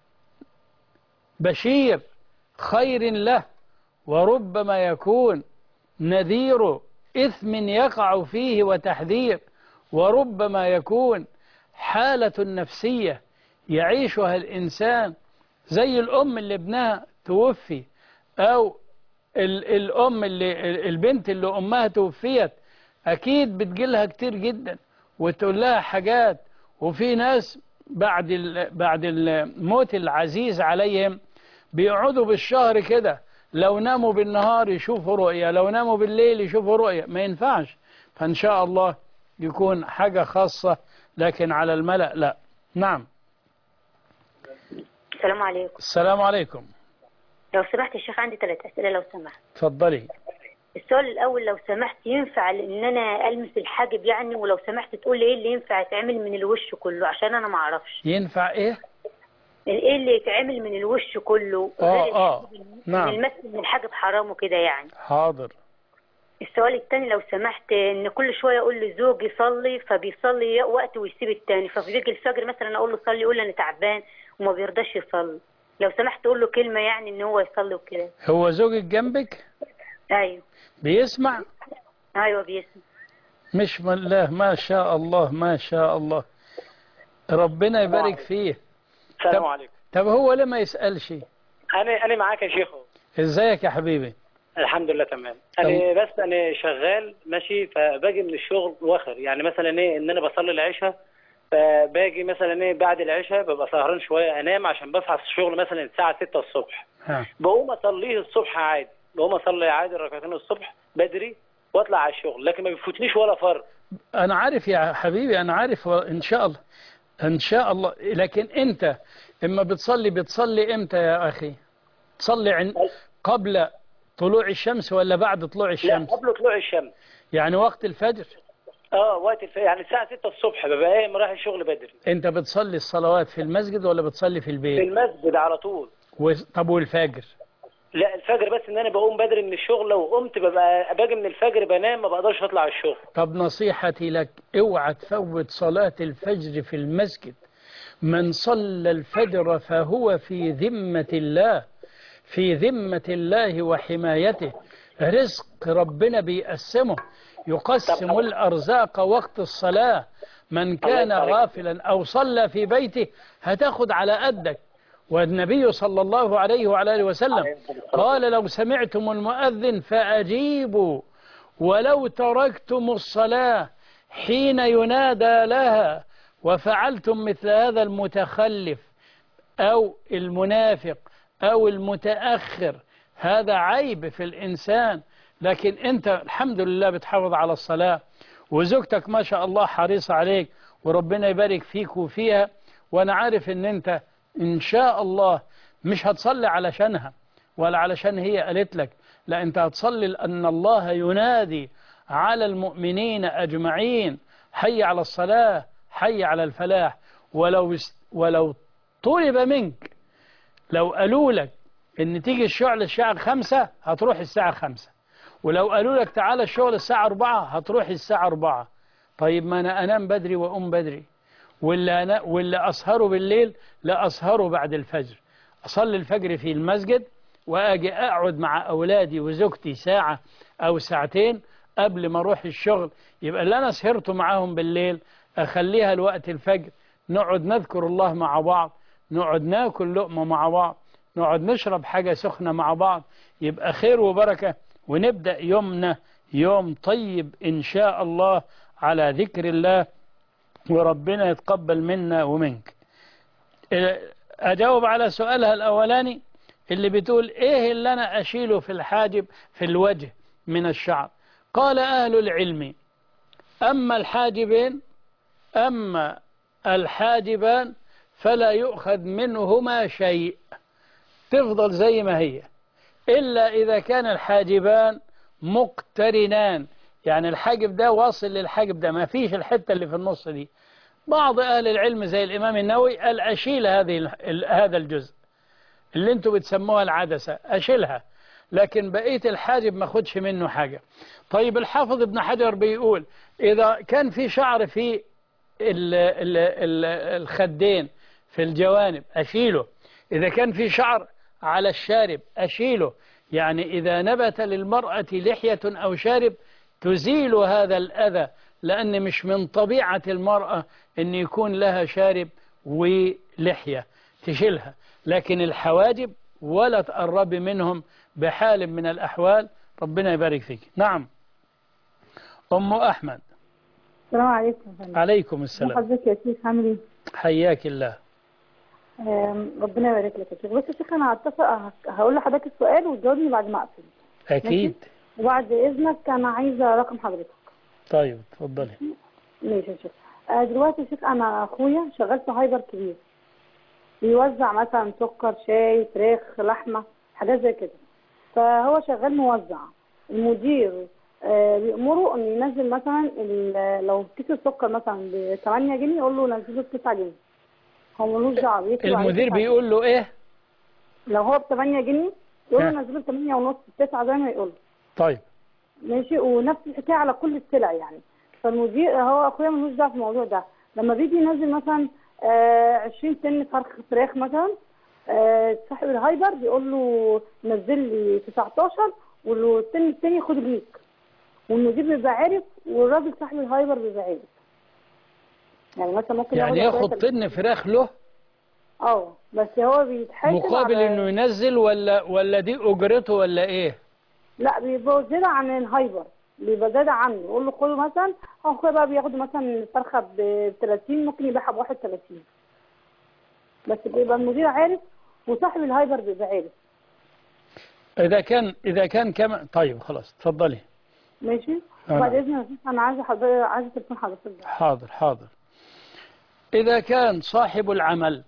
S1: بشير خير له وربما يكون نذير إثم يقع فيه وتحذير وربما يكون حالة نفسية يعيشها الإنسان زي الأم اللي ابنها توفي أو ال الأم اللي البنت اللي أمها توفيت أكيد بتجيلها كتير جدا وتقول لها حاجات وفي ناس بعد ال بعد الموت العزيز عليهم بيقعدوا بالشهر كده لو ناموا بالنهار يشوفوا رؤية لو ناموا بالليل يشوفوا رؤية ما ينفعش فإن شاء الله يكون حاجة خاصة لكن على الملأ لا نعم
S10: السلام عليكم
S1: السلام عليكم
S10: لو سمحت يا شيخ عندي ثلاث أسئلة لو سمحت
S1: تفضلي
S10: السؤال الأول لو سمحت ينفع إن أنا ألمس الحاجب يعني ولو سمحت تقول لي إيه اللي ينفع يتعمل من الوش كله عشان أنا ما أعرفش
S1: ينفع إيه
S10: إيه اللي يتعمل من الوش كله
S1: آه
S10: غير
S1: آه
S10: الحاجب
S1: نعم
S10: من المس من الحاجب حرام وكده يعني
S1: حاضر
S10: السؤال الثاني لو سمحت ان كل شويه اقول لزوجي صلي فبيصلي وقت ويسيب الثاني فبيجي الفجر مثلا اقول له صلي يقول لي انا تعبان وما بيرضاش يصلي لو سمحت تقول له كلمه يعني ان هو يصلي وكده
S1: هو زوجك جنبك
S10: ايوه
S1: بيسمع
S10: ايوه بيسمع
S1: مش من الله ما شاء الله ما شاء الله ربنا يبارك فيه
S8: السلام
S1: طب-
S8: عليكم
S1: طب هو ليه ما يسألش
S8: انا انا معاك يا شيخ
S1: ازيك يا حبيبي
S8: الحمد لله تمام انا بس انا شغال ماشي فباجي من الشغل واخر يعني مثلا ايه ان انا بصلي العشاء فباجي مثلا ايه بعد العشاء ببقى سهران شويه انام عشان بصحى الشغل مثلا الساعه 6 الصبح
S1: ها.
S8: بقوم اصليه الصبح عادي بقوم اصلي عادي ركعتين الصبح بدري واطلع على الشغل لكن ما بيفوتنيش ولا فرق
S1: انا عارف يا حبيبي انا عارف ان شاء الله ان شاء الله لكن انت اما بتصلي بتصلي امتى يا اخي تصلي عن قبل طلوع الشمس ولا بعد طلوع
S8: لا
S1: الشمس
S8: قبل طلوع الشمس
S1: يعني وقت الفجر
S8: اه وقت الف... يعني الساعه 6 الصبح ببقى ايه رايح الشغل بدري
S1: انت بتصلي الصلوات في المسجد ولا بتصلي في
S8: في
S1: البيت
S8: المسجد على طول
S1: و... طب والفجر
S8: لا الفجر بس ان انا بقوم بدري من الشغل لو قمت ببقى باجي من الفجر بنام ما بقدرش اطلع الشغل
S1: طب نصيحتي لك اوعى تفوت صلاة الفجر في المسجد من صلى الفجر فهو في ذمة الله في ذمة الله وحمايته رزق ربنا بيقسمه يقسم الأرزاق وقت الصلاة من كان غافلا أو صلى في بيته هتاخد على قدك والنبي صلى الله عليه وعلى آله وسلم قال لو سمعتم المؤذن فأجيبوا ولو تركتم الصلاة حين ينادى لها وفعلتم مثل هذا المتخلف أو المنافق أو المتأخر هذا عيب في الإنسان لكن أنت الحمد لله بتحافظ على الصلاة وزوجتك ما شاء الله حريصة عليك وربنا يبارك فيك وفيها وأنا عارف أن أنت إن شاء الله مش هتصلي علشانها ولا علشان هي قالت لك لا أنت هتصلي لأن الله ينادي على المؤمنين أجمعين حي على الصلاة حي على الفلاح ولو است- ولو طلب منك لو قالوا لك ان تيجي الشغل الساعة خمسة هتروح الساعة خمسة ولو قالوا لك تعالى الشغل الساعة أربعة هتروح الساعة أربعة طيب ما أنا أنام بدري وأقوم بدري واللي, أنا واللي أسهره بالليل لا أسهره بعد الفجر أصلي الفجر في المسجد وأجي أقعد مع أولادي وزوجتي ساعة أو ساعتين قبل ما أروح الشغل يبقى اللي أنا سهرته معاهم بالليل أخليها الوقت الفجر نقعد نذكر الله مع بعض نقعد ناكل لقمة مع بعض نقعد نشرب حاجة سخنة مع بعض يبقى خير وبركة ونبدأ يومنا يوم طيب إن شاء الله على ذكر الله وربنا يتقبل منا ومنك أجاوب على سؤالها الأولاني اللي بتقول إيه اللي أنا أشيله في الحاجب في الوجه من الشعر قال أهل العلم أما الحاجبين أما الحاجبان فلا يؤخذ منهما شيء تفضل زي ما هي إلا إذا كان الحاجبان مقترنان يعني الحاجب ده واصل للحاجب ده ما فيش الحتة اللي في النص دي بعض أهل العلم زي الإمام النووي قال أشيل هذه ال- هذا الجزء اللي انتوا بتسموها العدسة أشيلها لكن بقية الحاجب ما خدش منه حاجة طيب الحافظ ابن حجر بيقول إذا كان في شعر في ال ال ال الخدين في الجوانب أشيله إذا كان في شعر على الشارب أشيله يعني إذا نبت للمرأة لحية أو شارب تزيل هذا الأذى لأن مش من طبيعة المرأة أن يكون لها شارب ولحية تشيلها لكن الحواجب ولا تقربي منهم بحال من الأحوال ربنا يبارك فيك نعم أم أحمد
S11: السلام عليكم يا فندم.
S1: عليكم
S11: ازي
S1: السلام
S11: حضرتك يا شيخ عامل ايه؟
S1: حياك الله
S11: آم، ربنا يبارك لك يا شيخ بص يا شيخ انا هتفق ه- هقول لحضرتك السؤال وتجاوبني بعد ما اقفل
S1: أكيد
S11: وبعد اذنك انا عايزه رقم حضرتك
S1: طيب اتفضلي
S11: ماشي يا شيخ آه، دلوقتي يا شيخ انا اخويا شغال في هايبر كبير بيوزع مثلا سكر شاي فراخ لحمه حاجات زي كده فهو شغال موزع المدير آه، بيأمره انه ينزل مثلا ال- لو كيس السكر مثلا ب 8 جنيه يقول له نزله ب 9 جنيه هو ملوش دعوه بيكتب عليه
S1: المدير
S11: 9
S1: بيقول له إيه
S11: لو هو ب 8 جنيه يقول له
S1: ها.
S11: نزله ب 8 ونص 9 زي ما يقول
S1: طيب
S11: ماشي ونفس الحكايه على كل السلع يعني فالمدير هو اخويا ملوش دعوه في الموضوع ده لما بيجي ينزل مثلا آه 20 سن فرخ فراخ مثلا آه صاحب الهايبر بيقول له نزل لي 19 والسن التاني خد ليك والمدير بيبقى عارف والراجل صاحب الهايبر بيبقى عارف يعني مثلا ممكن
S1: يعني
S11: ياخد
S1: ياخد طن فراخ له
S11: اه بس هو بيتحاسب
S1: مقابل
S11: على-
S1: انه ينزل ولا ولا دي اجرته ولا ايه
S11: لا بيبقى زيادة عن الهايبر بيبقى زيادة عنه يقول له خده مثلا هو اخويا بقى بياخد مثلا الفرخة ب 30 ممكن يبيعها ب 31 بس بيبقى المدير عارف وصاحب الهايبر بيبقى عارف
S1: اذا كان اذا كان كما طيب خلاص اتفضلي
S11: ماشي
S1: آه.
S11: بعد اذن يا شيخ انا عايزه حضرتك عايزه تليفون حضرتك ده.
S1: حاضر حاضر اذا كان صاحب العمل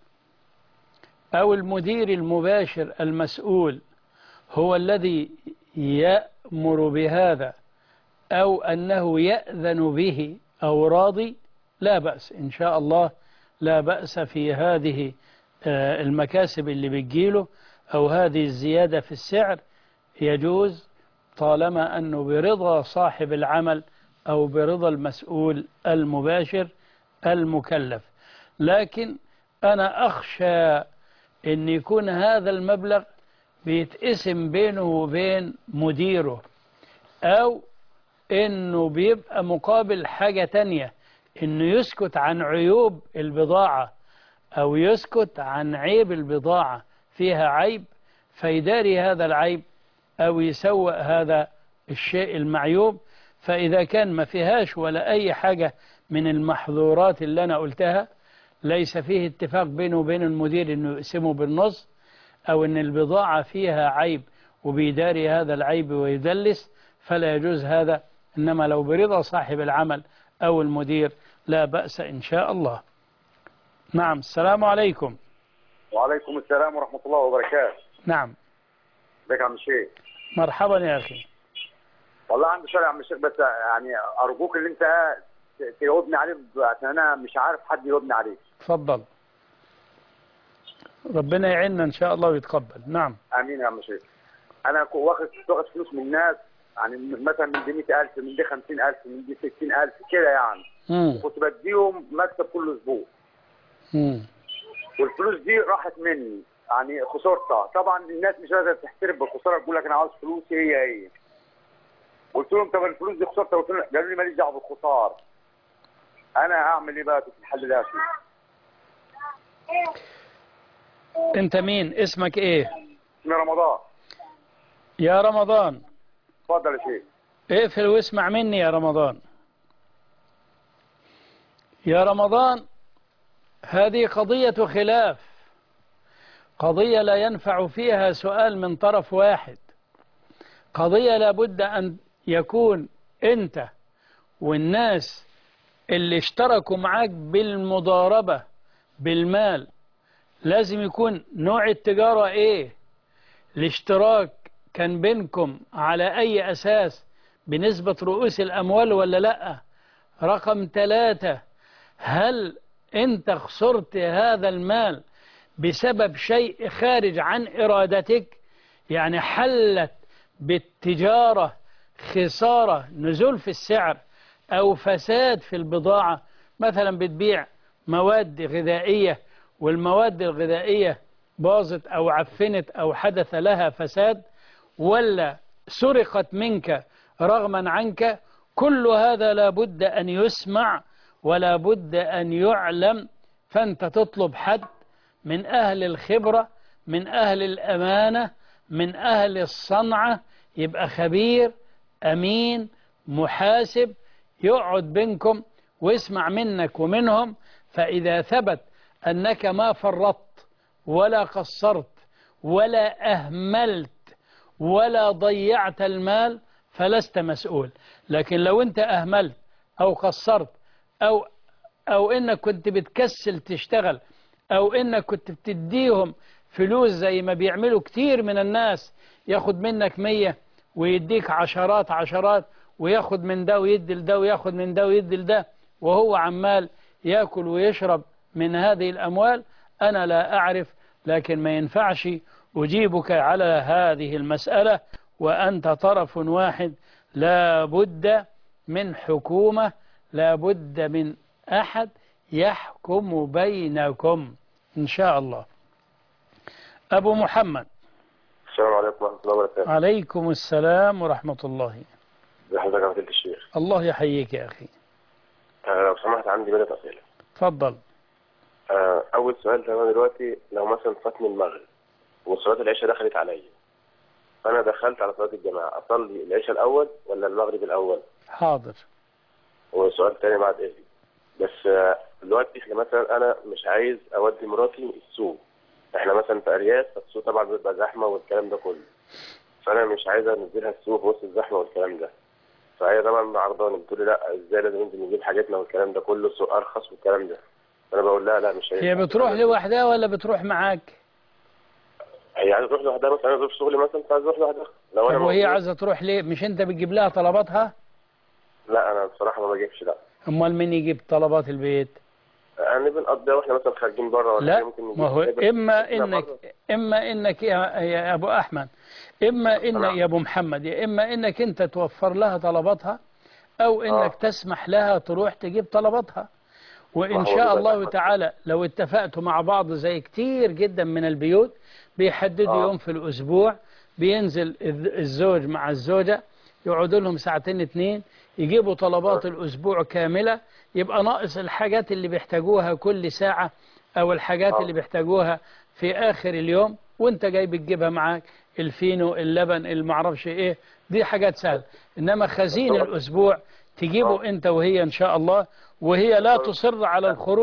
S1: او المدير المباشر المسؤول هو الذي يأمر بهذا او انه يأذن به او راضي لا بأس ان شاء الله لا بأس في هذه آه، المكاسب اللي بتجيله أو هذه الزيادة في السعر يجوز طالما أنه برضا صاحب العمل أو برضا المسؤول المباشر المكلف لكن أنا أخشى أن يكون هذا المبلغ بيتقسم بينه وبين مديره أو أنه بيبقى مقابل حاجة تانية أنه يسكت عن عيوب البضاعة أو يسكت عن عيب البضاعة فيها عيب فيداري هذا العيب أو يسوء هذا الشيء المعيوب فإذا كان ما فيهاش ولا أي حاجة من المحظورات اللي أنا قلتها ليس فيه اتفاق بينه وبين المدير انه يقسمه بالنص او ان البضاعة فيها عيب وبيداري هذا العيب ويدلس فلا يجوز هذا انما لو برضا صاحب العمل او المدير لا بأس ان شاء الله نعم السلام عليكم
S12: وعليكم السلام ورحمة الله وبركاته
S1: نعم
S12: ازيك يا عم الشيخ
S1: مرحبا يا اخي
S12: والله عندي سؤال يا عم الشيخ بس يعني ارجوك اللي انت ت- تجاوبني عليه عشان انا مش عارف حد يجاوبني عليه
S1: تفضل ربنا يعيننا ان شاء الله ويتقبل نعم
S12: امين يا عم الشيخ انا كو- واخد واخد فلوس من الناس يعني مثلا من دي 100000 من دي 50000 من دي 60000 كده يعني
S1: مم.
S12: كنت بديهم مكسب كل اسبوع
S1: مم.
S12: والفلوس دي راحت مني يعني خسرتها طبعا الناس مش قادره تحترم بالخساره تقول لك انا عاوز فلوسي هي هي قلت لهم طب الفلوس دي خسرتها قلت لهم قالوا لي ماليش دعوه بالخساره انا اعمل ايه بقى في الحل ده يا شيخ
S1: انت مين اسمك ايه
S12: اسمي رمضان
S1: يا رمضان
S12: اتفضل يا شيخ
S1: اقفل واسمع مني يا رمضان يا رمضان هذه قضية خلاف قضية لا ينفع فيها سؤال من طرف واحد قضية لابد أن يكون أنت والناس اللي اشتركوا معاك بالمضاربة بالمال لازم يكون نوع التجارة ايه الاشتراك كان بينكم على أي أساس بنسبة رؤوس الأموال ولا لأ رقم ثلاثة هل أنت خسرت هذا المال بسبب شيء خارج عن إرادتك يعني حلت بالتجارة خسارة نزول في السعر أو فساد في البضاعة مثلا بتبيع مواد غذائية والمواد الغذائية باظت أو عفنت أو حدث لها فساد ولا سرقت منك رغما عنك كل هذا لا بد أن يسمع ولا بد أن يعلم فأنت تطلب حد من أهل الخبرة من أهل الأمانة من أهل الصنعة يبقى خبير أمين محاسب يقعد بينكم ويسمع منك ومنهم فإذا ثبت أنك ما فرطت ولا قصرت ولا أهملت ولا ضيعت المال فلست مسؤول لكن لو أنت أهملت أو قصرت أو أو إنك كنت بتكسل تشتغل أو إنك كنت بتديهم فلوس زي ما بيعملوا كتير من الناس ياخد منك مية ويديك عشرات عشرات وياخد من ده ويدي لده وياخد من ده ويدي لده وهو عمال ياكل ويشرب من هذه الأموال أنا لا أعرف لكن ما ينفعش أجيبك على هذه المسألة وأنت طرف واحد لا بد من حكومة لا بد من أحد يحكم بينكم إن شاء الله أبو محمد
S13: السلام عليكم ورحمة الله وبركاته
S1: عليكم السلام ورحمة الله
S13: ازي حضرتك يا فضيلة الشيخ
S1: الله يحييك يا أخي
S13: آه لو سمحت عندي بدأت أسئلة
S1: تفضل
S13: آه أول سؤال تمام دلوقتي لو مثلا فاتني المغرب وصلاة العشاء دخلت عليا فأنا دخلت على صلاة الجماعة أصلي العشاء الأول ولا المغرب الأول؟
S1: حاضر
S13: وسؤال تاني بعد إذنك بس آه دلوقتي احنا مثلا أنا مش عايز أودي مراتي السوق احنا مثلا في أرياف فالسوق طبعا بيبقى زحمة والكلام ده كله فأنا مش عايز أنزلها السوق في وسط الزحمة والكلام ده فهي طبعا عرضاني بتقول لي لا ازاي لازم ننزل نجيب حاجتنا والكلام ده كله السوق ارخص والكلام ده فانا بقول لها لا مش
S1: هي بتروح لوحدها ولا بتروح معاك
S13: هي عايزه تروح لوحدها مثلا انا ظروف شغلي مثلا فعايزه تروح لوحدها لو انا
S1: طب وهي
S13: موجود-
S1: عايزة تروح ليه مش أنت بتجيب لها طلباتها
S13: لا انا بصراحه ما بجيبش لا
S1: أمال مين يجيب طلبات البيت
S13: يعني بنقضيها واحنا مثلا خارجين بره ولا
S1: لا
S13: حاجة ممكن نجيب
S1: ما هو
S13: حاجة.
S1: إما
S13: إحنا
S1: إنك
S13: برضه-
S1: إما إنك يا, يا أبو أحمد إما إن يا أبو محمد يا إما إنك أنت توفر لها طلباتها أو إنك تسمح لها تروح تجيب طلباتها
S13: ما
S1: وإن
S13: هو
S1: شاء
S13: بيبقى
S1: الله
S13: زحمة.
S1: تعالى لو اتفقتوا مع بعض زي كتير جدا من البيوت بيحددوا
S13: آه.
S1: يوم في الأسبوع بينزل الز- الزوج مع الزوجة يقعدوا لهم ساعتين اتنين يجيبوا طلبات الأسبوع كاملة يبقى ناقص الحاجات اللي بيحتاجوها كل ساعة أو الحاجات
S13: آه.
S1: اللي بيحتاجوها في آخر اليوم وانت جاي بتجيبها معاك الفينو اللبن المعرفش ايه دي حاجات سهلة إنما خزين الأسبوع تجيبه انت وهي إن شاء الله وهي لا تصر على الخروج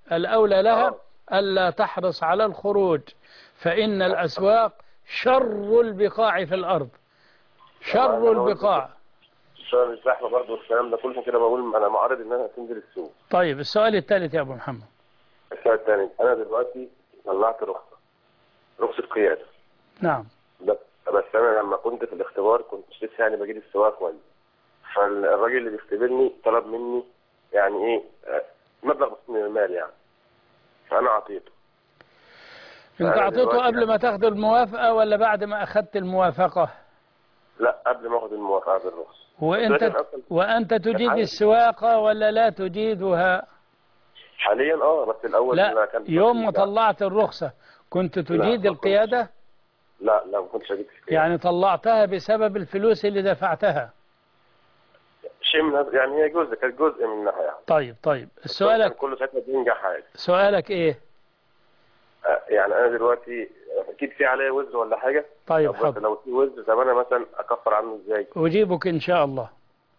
S1: الأولى لها ألا تحرص على الخروج فإن الأسواق شر البقاع في الأرض شر البقاع
S13: الشغل الزحمه برضه والكلام ده كله كده بقول انا معرض ان انا تنزل السوق
S1: طيب السؤال الثالث يا أبو محمد
S13: السؤال الثاني انا دلوقتي طلعت رخصه رخصه قياده
S1: نعم
S13: بس بس انا لما كنت في الاختبار كنت لسه يعني بجيب السواقه كويس فالراجل اللي بيختبرني طلب مني يعني ايه آه، مبلغ بسيط من المال يعني فانا اعطيته
S1: أنت
S13: أنا
S1: أعطيته
S13: دلوقتي
S1: قبل ما تاخذ الموافقة ولا بعد ما أخذت الموافقة
S13: لا قبل ما اخد الموافقه بالرخصه
S1: وأنت
S13: لكن أصلاً
S1: وأنت تجيد
S13: عادي.
S1: السواقة ولا لا تجيدها
S13: حاليا اه بس الاول
S1: لا
S13: أنا كان
S1: يوم ما طلعت الرخصة كنت تجيد
S13: ما
S1: القيادة
S13: لا لا ما كنتش اجيب فيه.
S1: يعني طلعتها بسبب الفلوس اللي دفعتها
S13: شيء من هذا يعني هي جزء كان جزء منها يعني
S1: طيب طيب
S13: كان
S1: سؤالك
S13: كله ساعتها بينجح عادي
S1: سؤالك إيه
S13: آه، يعني انا دلوقتي اكيد في عليا وزر ولا حاجه
S1: طيب
S13: طب
S1: حاضر
S13: لو في وزر طب انا مثلا اكفر عنه ازاي
S1: أجيبك إن شاء الله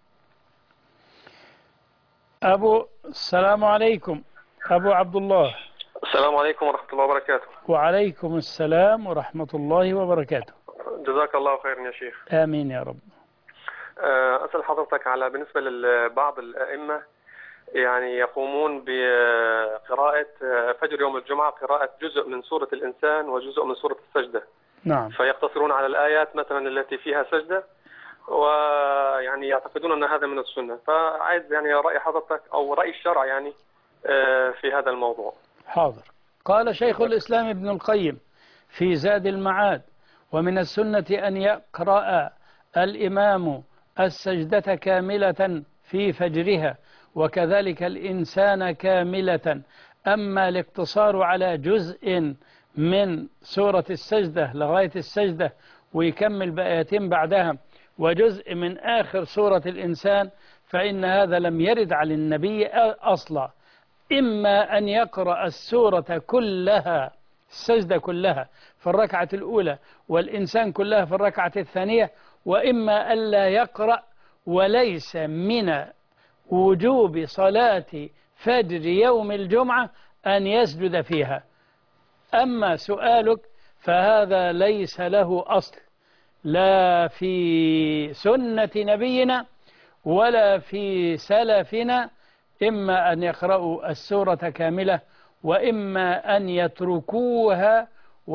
S1: أبو السلام عليكم أبو عبد الله
S14: السلام عليكم ورحمة الله وبركاته
S1: وعليكم السلام ورحمة الله وبركاته
S14: جزاك الله خيرا يا شيخ
S1: آمين يا رب
S14: آه، أسأل حضرتك على بالنسبة لبعض الأئمة يعني يقومون بقراءة آه، فجر يوم الجمعة قراءة جزء من سورة الإنسان وجزء من سورة السجدة
S1: نعم
S14: فيقتصرون على الآيات مثلا التي فيها سجدة ويعني يعتقدون أن هذا من السنة فعايز يعني رأي حضرتك أو رأي الشرع يعني آه، في هذا الموضوع
S1: حاضر قال شيخ الإسلام ابن القيم في زاد المعاد ومن السنة أن يقرأ الإمام السجدة كاملة في فجرها وكذلك الإنسان كاملة أما الاقتصار على جزء من سورة السجدة لغاية السجدة ويكمل بآيتين بعدها وجزء من آخر سورة الإنسان فإن هذا لم يرد على النبي أصلا إما أن يقرأ السورة كلها السجدة كلها في الركعة الأولى والإنسان كلها في الركعة الثانية وإما ألا يقرأ وليس من وجوب صلاة فجر يوم الجمعة أن يسجد فيها أما سؤالك فهذا ليس له أصل لا في سنة نبينا ولا في سلفنا إما أن يقرأوا السورة كاملة وإما أن يتركوها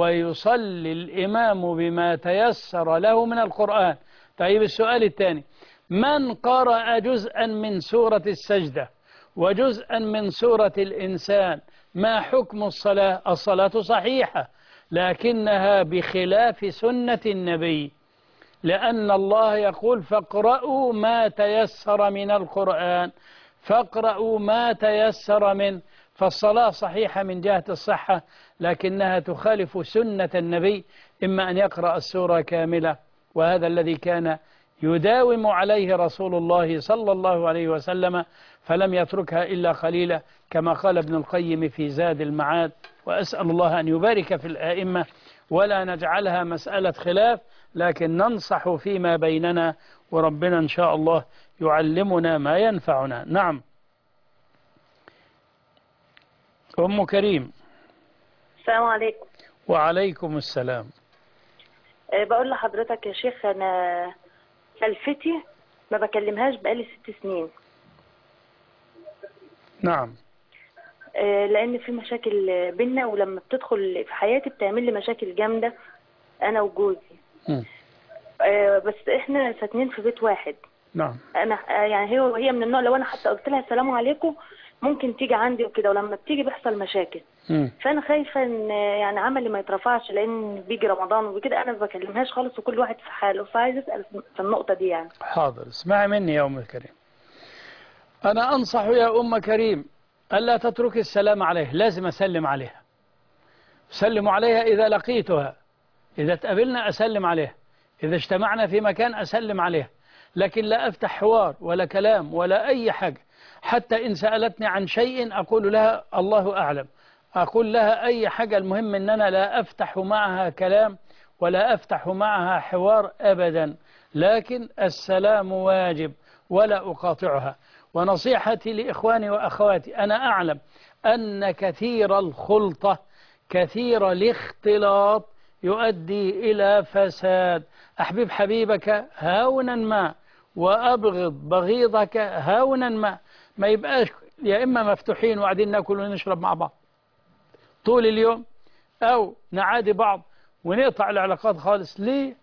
S1: ويصلي الإمام بما تيسر له من القرآن طيب السؤال الثاني من قرأ جزءا من سورة السجدة وجزءا من سورة الإنسان ما حكم الصلاة الصلاة صحيحة لكنها بخلاف سنة النبي لأن الله يقول فاقرأوا ما تيسر من القرآن فاقرأوا ما تيسر من فالصلاة صحيحة من جهة الصحة لكنها تخالف سنة النبي إما أن يقرأ السورة كاملة وهذا الذي كان يداوم عليه رسول الله صلى الله عليه وسلم فلم يتركها إلا قليلا كما قال ابن القيم في زاد المعاد وأسأل الله أن يبارك في الآئمة ولا نجعلها مسألة خلاف لكن ننصح فيما بيننا وربنا إن شاء الله يعلمنا ما ينفعنا نعم أم كريم
S15: السلام عليكم
S1: وعليكم السلام
S15: أه بقول لحضرتك يا شيخ انا خلفتي ما بكلمهاش بقالي ست سنين
S1: نعم
S15: أه لان في مشاكل بينا ولما بتدخل في حياتي بتعمل لي مشاكل جامده انا وجوزي
S1: م.
S15: أه بس احنا ساكنين في بيت واحد
S1: نعم
S15: انا آه، يعني هي وهي من النوع لو انا حتى قلت لها السلام عليكم ممكن تيجي عندي وكده ولما بتيجي بيحصل مشاكل
S1: م.
S15: فانا خايفه ان يعني عملي ما يترفعش لان بيجي رمضان وكده انا ما بكلمهاش خالص وكل واحد في حاله فعايز اسال في النقطه دي يعني
S1: حاضر اسمعي مني يا أم كريم أنا أنصح يا أم كريم ألا تترك السلام عليه لازم أسلم عليها سلم عليها إذا لقيتها إذا تقابلنا أسلم عليها إذا اجتمعنا في مكان أسلم عليها لكن لا أفتح حوار ولا كلام ولا أي حاجة حتى إن سألتني عن شيء أقول لها الله أعلم أقول لها أي حاجة المهم أن أنا لا أفتح معها كلام ولا أفتح معها حوار أبدا لكن السلام واجب ولا أقاطعها ونصيحتي لإخواني وأخواتي أنا أعلم أن كثير الخلطة كثير الاختلاط يؤدي إلى فساد أحبب حبيبك هونا ما وأبغض بغيضك هونا ما ما يبقاش يا إما مفتوحين وقاعدين ناكل ونشرب مع بعض طول اليوم أو نعادي بعض ونقطع العلاقات خالص ليه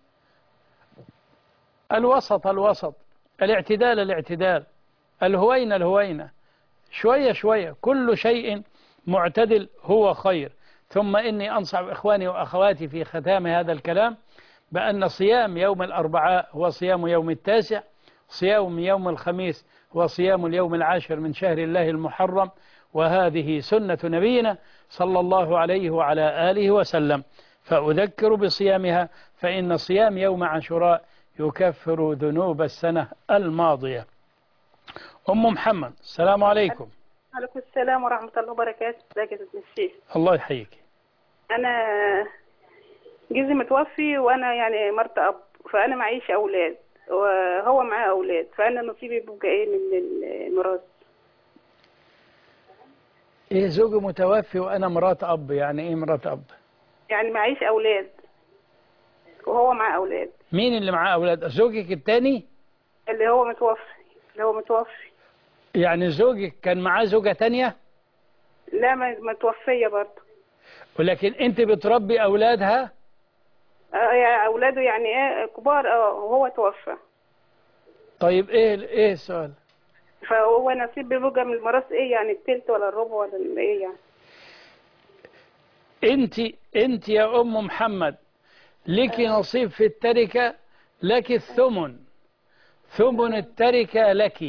S1: الوسط الوسط الاعتدال الاعتدال الهوينة الهوينة شوية شوية كل شيء معتدل هو خير ثم إني أنصح إخواني وأخواتي في ختام هذا الكلام بأن صيام يوم الأربعاء هو صيام يوم التاسع صيام يوم الخميس هو صيام اليوم العاشر من شهر الله المحرم وهذه سنة نبينا صلى الله عليه وعلى آله وسلم فأذكر بصيامها فإن صيام يوم عاشوراء يكفر ذنوب السنة الماضية أم محمد السلام عليكم
S16: عليكم السلام ورحمة الله وبركاته ازيك يا سيدنا الشيخ
S1: الله يحييك
S16: أنا جوزي متوفي وأنا يعني مرت أب فأنا معيش أولاد وهو معاه أولاد فأنا نصيبي بيبقى إيه من الميراث
S1: إيه زوجي متوفي وأنا مرات أب يعني إيه مرات أب
S16: يعني معيش أولاد وهو معاه أولاد
S1: مين اللي معاه أولاد زوجك التاني
S16: اللي هو متوفي اللي هو متوفي
S1: يعني زوجك كان معاه زوجة تانية
S16: لا ما- متوفية برضه
S1: ولكن أنت بتربي أولادها
S16: آه، يا أولاده يعني إيه كبار اه وهو توفى
S1: طيب إيه إيه السؤال
S16: فهو نصيب بيبقى من الميراث إيه يعني التلت ولا الربع ولا إيه يعني
S1: أنت أنت يا أم محمد لك نصيب في التركة لك الثمن ثمن التركة لك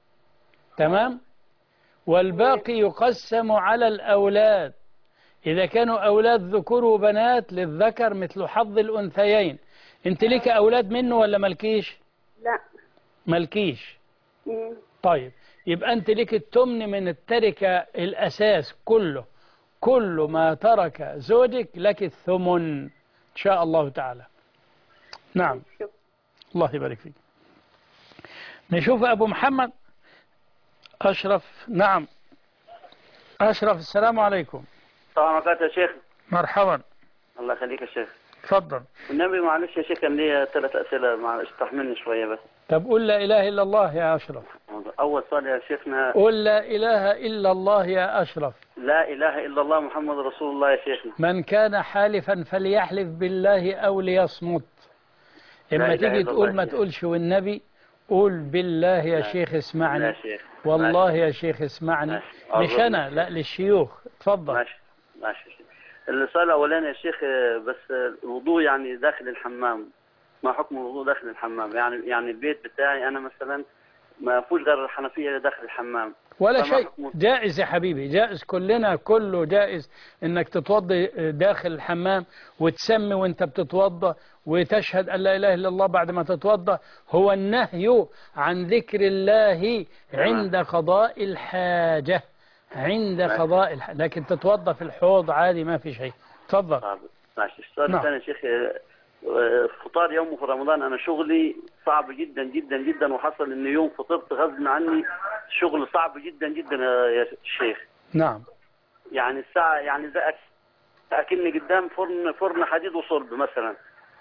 S1: تمام والباقي يقسم على الأولاد إذا كانوا أولاد ذكور وبنات للذكر مثل حظ الأنثيين أنت لك أولاد منه ولا ملكيش
S16: لا
S1: ملكيش
S16: مم.
S1: طيب يبقى أنت لك التمن من التركة الأساس كله كل ما ترك زوجك لك الثمن إن شاء الله تعالى نعم الله يبارك فيك نشوف أبو محمد أشرف نعم أشرف السلام عليكم
S17: السلام عليكم يا شيخ
S1: مرحبا
S17: الله يخليك يا شيخ
S1: تفضل
S17: والنبي معلش يا شيخ كان لي ثلاث اسئله معلش استحملني شويه بس
S1: طب قل لا إله إلا الله يا أشرف
S17: اول سؤال يا شيخنا
S1: قل لا إله إلا الله يا أشرف
S17: لا اله الا الله محمد رسول الله يا شيخنا
S1: من كان حالفا فليحلف بالله أو ليصمت
S17: لا
S1: إما
S17: إله
S1: تيجي
S17: إلا
S1: تقول
S17: الله
S1: ما
S17: يا شيخ.
S1: تقولش والنبي قول بالله يا شيخ اسمعني
S17: لا يا شيخ
S1: والله يا شيخ اسمعني
S17: ماشي.
S1: مش أنا لا للشيوخ تفضل
S17: ماشي ماشي يا شيخ السؤال الاولاني يا شيخ آه، بس آه، الوضوء يعني داخل الحمام ما حكم الوضوء داخل الحمام يعني يعني البيت بتاعي انا مثلا ما فيهوش غير الحنفيه داخل الحمام
S1: ولا
S17: فما
S1: شيء
S17: حكم-
S1: جائز يا حبيبي جائز كلنا كله جائز انك تتوضي داخل الحمام وتسمي وانت بتتوضا وتشهد ان لا اله الا الله بعد ما تتوضا هو النهي عن ذكر الله عند قضاء الحاجه عند
S17: ماشي.
S1: قضاء الحاجه لكن تتوضا في الحوض عادي ما في شيء تفضل
S17: ماشي السؤال
S1: نعم.
S17: الثاني يا شيخ آه، آه، فطار يوم في رمضان انا شغلي صعب جدا جدا جدا وحصل ان يوم فطرت غصب عني شغل صعب جدا جدا يا يا شيخ
S1: نعم
S17: يعني الساعه يعني زي أك- اكني قدام فرن فرن حديد وصلب مثلا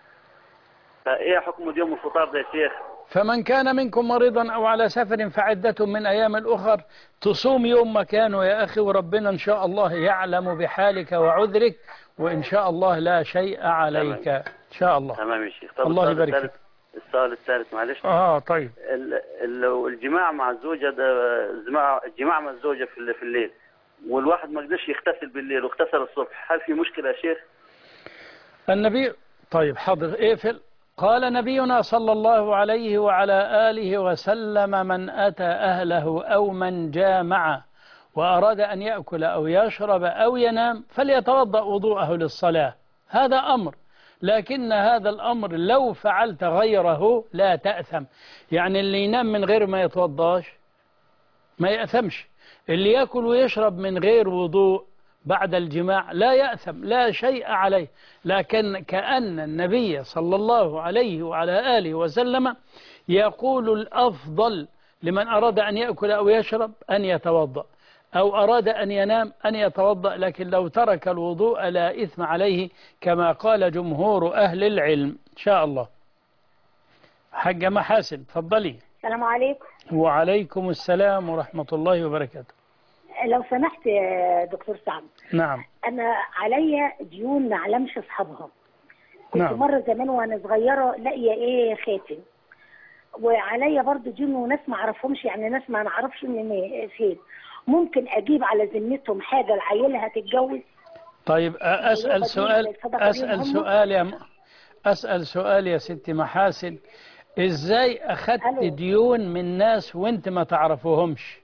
S17: فايه حكم يوم الفطار ده يا شيخ
S1: فمن كان منكم مريضا أو على سفر فعدة من أيام الأخر تصوم يوم مكانه يا أخي وربنا إن شاء الله يعلم بحالك وعذرك وإن شاء الله لا شيء عليك إن شاء الله
S17: تمام يا شيخ طب
S1: الله
S17: السؤال
S1: يبارك
S17: الثالث السؤال الثالث معلش
S1: آه طيب
S17: ال- ال- الجماع مع الزوجة ده الجماع الجماع مع الزوجة في ال- في الليل والواحد ما قدرش يغتسل بالليل واغتسل الصبح هل في مشكلة يا شيخ؟
S1: النبي طيب حاضر اقفل قال نبينا صلى الله عليه وعلى آله وسلم من أتى أهله أو من جامع وأراد أن يأكل أو يشرب أو ينام فليتوضأ وضوءه للصلاة هذا أمر لكن هذا الأمر لو فعلت غيره لا تأثم يعني اللي ينام من غير ما يتوضاش ما يأثمش اللي يأكل ويشرب من غير وضوء بعد الجماع لا يأثم لا شيء عليه لكن كأن النبي صلى الله عليه وعلى آله وسلم يقول الأفضل لمن أراد أن يأكل أو يشرب أن يتوضأ أو أراد أن ينام أن يتوضأ لكن لو ترك الوضوء لا إثم عليه كما قال جمهور أهل العلم إن شاء الله حاجة محاسن تفضلي
S18: السلام عليكم
S1: وعليكم السلام ورحمة الله وبركاته
S18: لو سمحت يا دكتور سعد
S1: نعم
S18: انا عليا ديون ما اعلمش اصحابها كنت
S1: نعم.
S18: مره زمان وانا صغيره لاقيه ايه خاتم وعليا برضو ديون وناس ما اعرفهمش يعني ناس ما نعرفش من فين ممكن اجيب على ذمتهم حاجه لعيلها تتجوز
S1: طيب أ- أسأل سؤال أسأل سؤال يا م- أسأل سؤال يا ستي محاسن إزاي أخدت ديون من ناس وأنت ما تعرفوهمش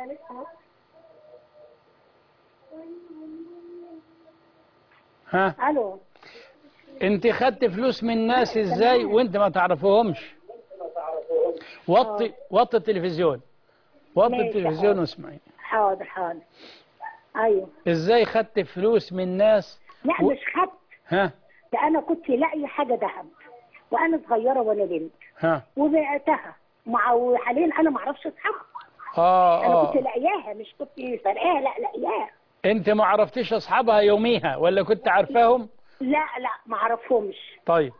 S1: ها
S18: الو
S1: أنت خدت فلوس من ناس إزاي وأنت ما تعرفوهمش وطي وطي التلفزيون وطي
S18: ماشي،
S1: التلفزيون
S18: حاضر.
S1: واسمعي
S18: حاضر حاضر ايوه
S1: إزاي خدت فلوس من ناس
S18: لا
S1: و-
S18: مش خدت
S1: ها
S18: ده انا كنت لاقيه حاجه ذهب وانا صغيره وانا بنت
S1: ها
S18: وبعتها مع وحاليا انا ما اعرفش اصحابها
S1: آه
S18: انا
S1: آه
S18: كنت لاقياها مش كنت سرقاها لا لاقياها
S1: أنت ما عرفتش أصحابها يوميها ولا كنت عارفاهم
S18: لا لا ما اعرفهمش
S1: طيب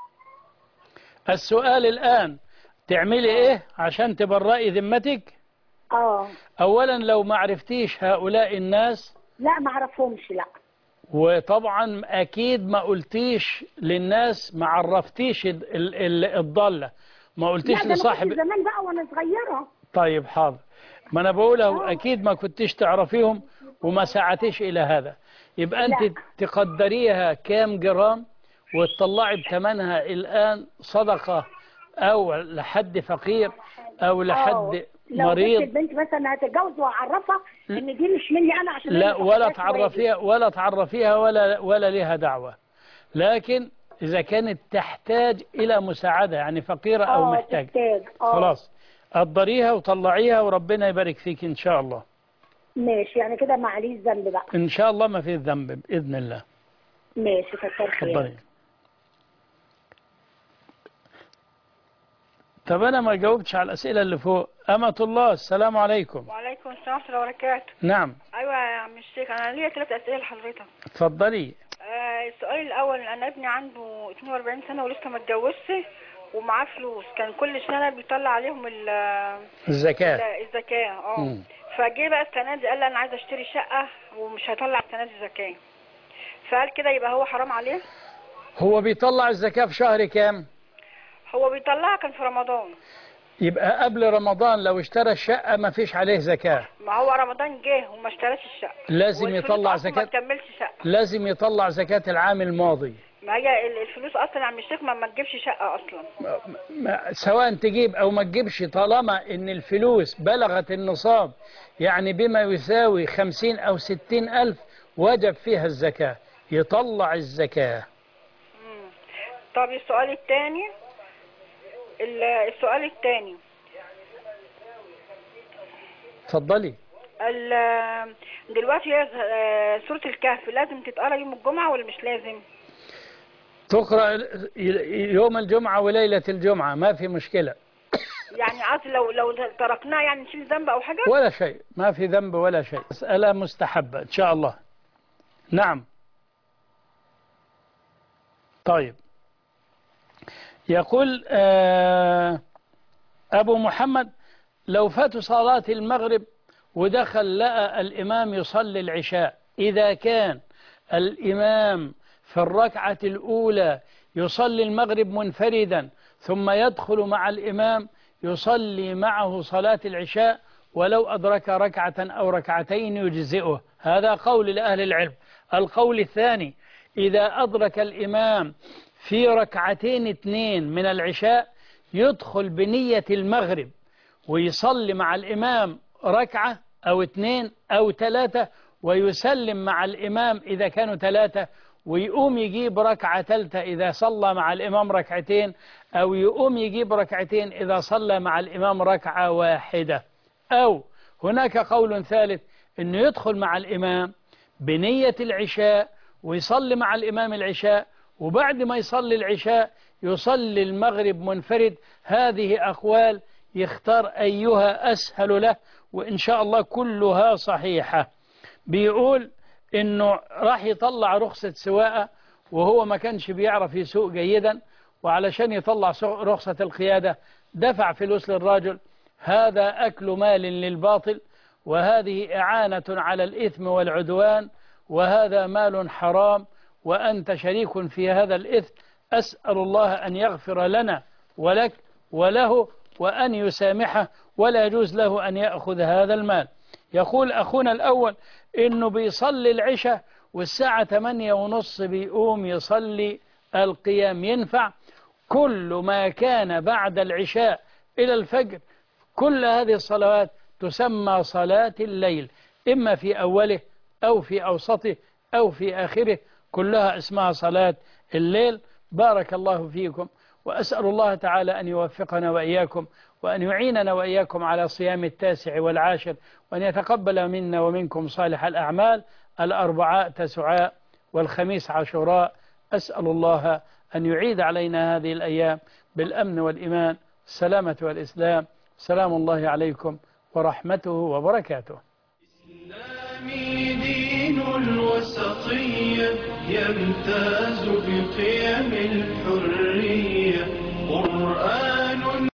S1: السؤال الآن تعملي إيه عشان تبرئي ذمتك
S18: اه
S1: أولا لو ما عرفتيش هؤلاء الناس
S18: لا ما اعرفهمش لا
S1: وطبعا أكيد ما قلتيش للناس ما عرفتيش ال- ال- ال- الضالة ما قلتيش
S18: لا ده أنا
S1: لصاحب
S18: كنت زمان بقى وانا صغيره
S1: طيب حاضر ما أنا بقوله أكيد ما كنتش تعرفيهم وما ساعتيش إلى هذا يبقى أنت
S18: لا.
S1: تقدريها كام جرام وتطلعي بثمنها الآن صدقة أو لحد فقير أو
S18: آه.
S1: لحد
S18: لو
S1: مريض
S18: جبت البنت مثلا هتتجوز واعرفها ان دي مش مني انا عشان
S1: لا
S18: أنا ما
S1: ولا
S18: خدتهاش
S1: تعرفيها ولا تعرفيها ولا ولا لها دعوة لكن إذا كانت تحتاج إلى مساعدة يعني فقيرة أو
S18: آه،
S1: محتاجة
S18: تحتاج. آه.
S1: خلاص قدريها وطلعيها وربنا يبارك فيك إن شاء الله
S18: ماشي يعني كده معليش ذنب بقى
S1: إن شاء الله ما في ذنب بإذن الله
S18: ماشي كتر خير
S1: تفضلي طب أنا ما جاوبتش على الأسئلة اللي فوق أمة الله السلام عليكم
S19: وعليكم السلام ورحمة الله وبركاته
S1: نعم
S19: أيوة يا عم الشيخ أنا ليا ثلاث أسئلة لحضرتك
S1: اتفضلي
S19: آه السؤال الأول أنا ابني عنده 42 سنة ولسه ما اتجوزش ومعاه فلوس كان كل سنة بيطلع عليهم ال-
S1: الزكاة
S19: ال- الزكاة اه
S1: مم.
S19: فجه بقى السنة دي قال لي أنا عايز أشتري شقة ومش هيطلع السنة دي زكاة فقال كده يبقى هو حرام عليه
S1: هو بيطلع الزكاة في شهر كام
S19: هو بيطلعها كان في رمضان
S1: يبقى قبل رمضان لو اشترى الشقة ما فيش عليه زكاة
S19: ما هو رمضان جه وما اشتراش الشقة
S1: لازم
S19: والفلوس
S1: يطلع
S19: أصلاً
S1: زكاة
S19: ما تكملش شقة
S1: لازم يطلع زكاة العام الماضي
S19: ما هي ال- الفلوس أصلا يا عم الشيخ ما, ما تجيبش شقة أصلا
S1: ما- سواء تجيب أو ما تجيبش طالما إن الفلوس بلغت النصاب يعني بما يساوي خمسين أو ستين ألف وجب فيها الزكاة يطلع الزكاة
S19: طب السؤال الثاني السؤال الثاني
S1: اتفضلي
S19: ال- دلوقتي هي آه، سورة الكهف لازم تتقرا يوم الجمعة ولا مش لازم؟
S1: تقرأ يوم الجمعة وليلة الجمعة ما في مشكلة
S19: يعني قصدي لو لو تركناها يعني نشيل ذنب أو حاجة؟
S1: ولا شيء ما في ذنب ولا شيء مسألة مستحبة إن شاء الله نعم طيب يقول آه أبو محمد لو فات صلاة المغرب ودخل لقى الإمام يصلي العشاء إذا كان الإمام في الركعة الأولى يصلي المغرب منفردا ثم يدخل مع الإمام يصلي معه صلاة العشاء ولو أدرك ركعة أو ركعتين يجزئه هذا قول لأهل العلم القول الثاني إذا أدرك الإمام في ركعتين اثنين من العشاء يدخل بنية المغرب ويصلي مع الإمام ركعة أو اثنين أو ثلاثة ويسلم مع الإمام إذا كانوا ثلاثة ويقوم يجيب ركعة ثالثة إذا صلى مع الإمام ركعتين أو يقوم يجيب ركعتين إذا صلى مع الإمام ركعة واحدة أو هناك قول ثالث أنه يدخل مع الإمام بنية العشاء ويصلي مع الإمام العشاء وبعد ما يصلي العشاء يصلي المغرب منفرد هذه أقوال يختار أيها أسهل له وإن شاء الله كلها صحيحة بيقول إنه راح يطلع رخصة سواقة وهو ما كانش بيعرف يسوق جيدا وعلشان يطلع سو- رخصة القيادة دفع فلوس للراجل هذا أكل مال للباطل وهذه إعانة على الإثم والعدوان وهذا مال حرام وأنت شريك في هذا الإثم أسأل الله أن يغفر لنا ولك وله وأن يسامحه ولا يجوز له أن يأخذ هذا المال يقول أخونا الأول إنه بيصلي العشاء والساعة 8 ونص بيقوم يصلي القيام ينفع كل ما كان بعد العشاء إلى الفجر كل هذه الصلوات تسمى صلاة الليل إما في أوله أو في أوسطه أو في آخره كلها اسمها صلاة الليل بارك الله فيكم وأسأل الله تعالى أن يوفقنا وإياكم وأن يعيننا وإياكم على صيام التاسع والعاشر وأن يتقبل منا ومنكم صالح الأعمال الأربعاء تسعاء والخميس عاشوراء أسأل الله أن يعيد علينا هذه الأيام بالأمن والإيمان السلامة والإسلام سلام الله عليكم ورحمته وبركاته
S20: دين الوسطية يمتاز بقيم الحرية قرآن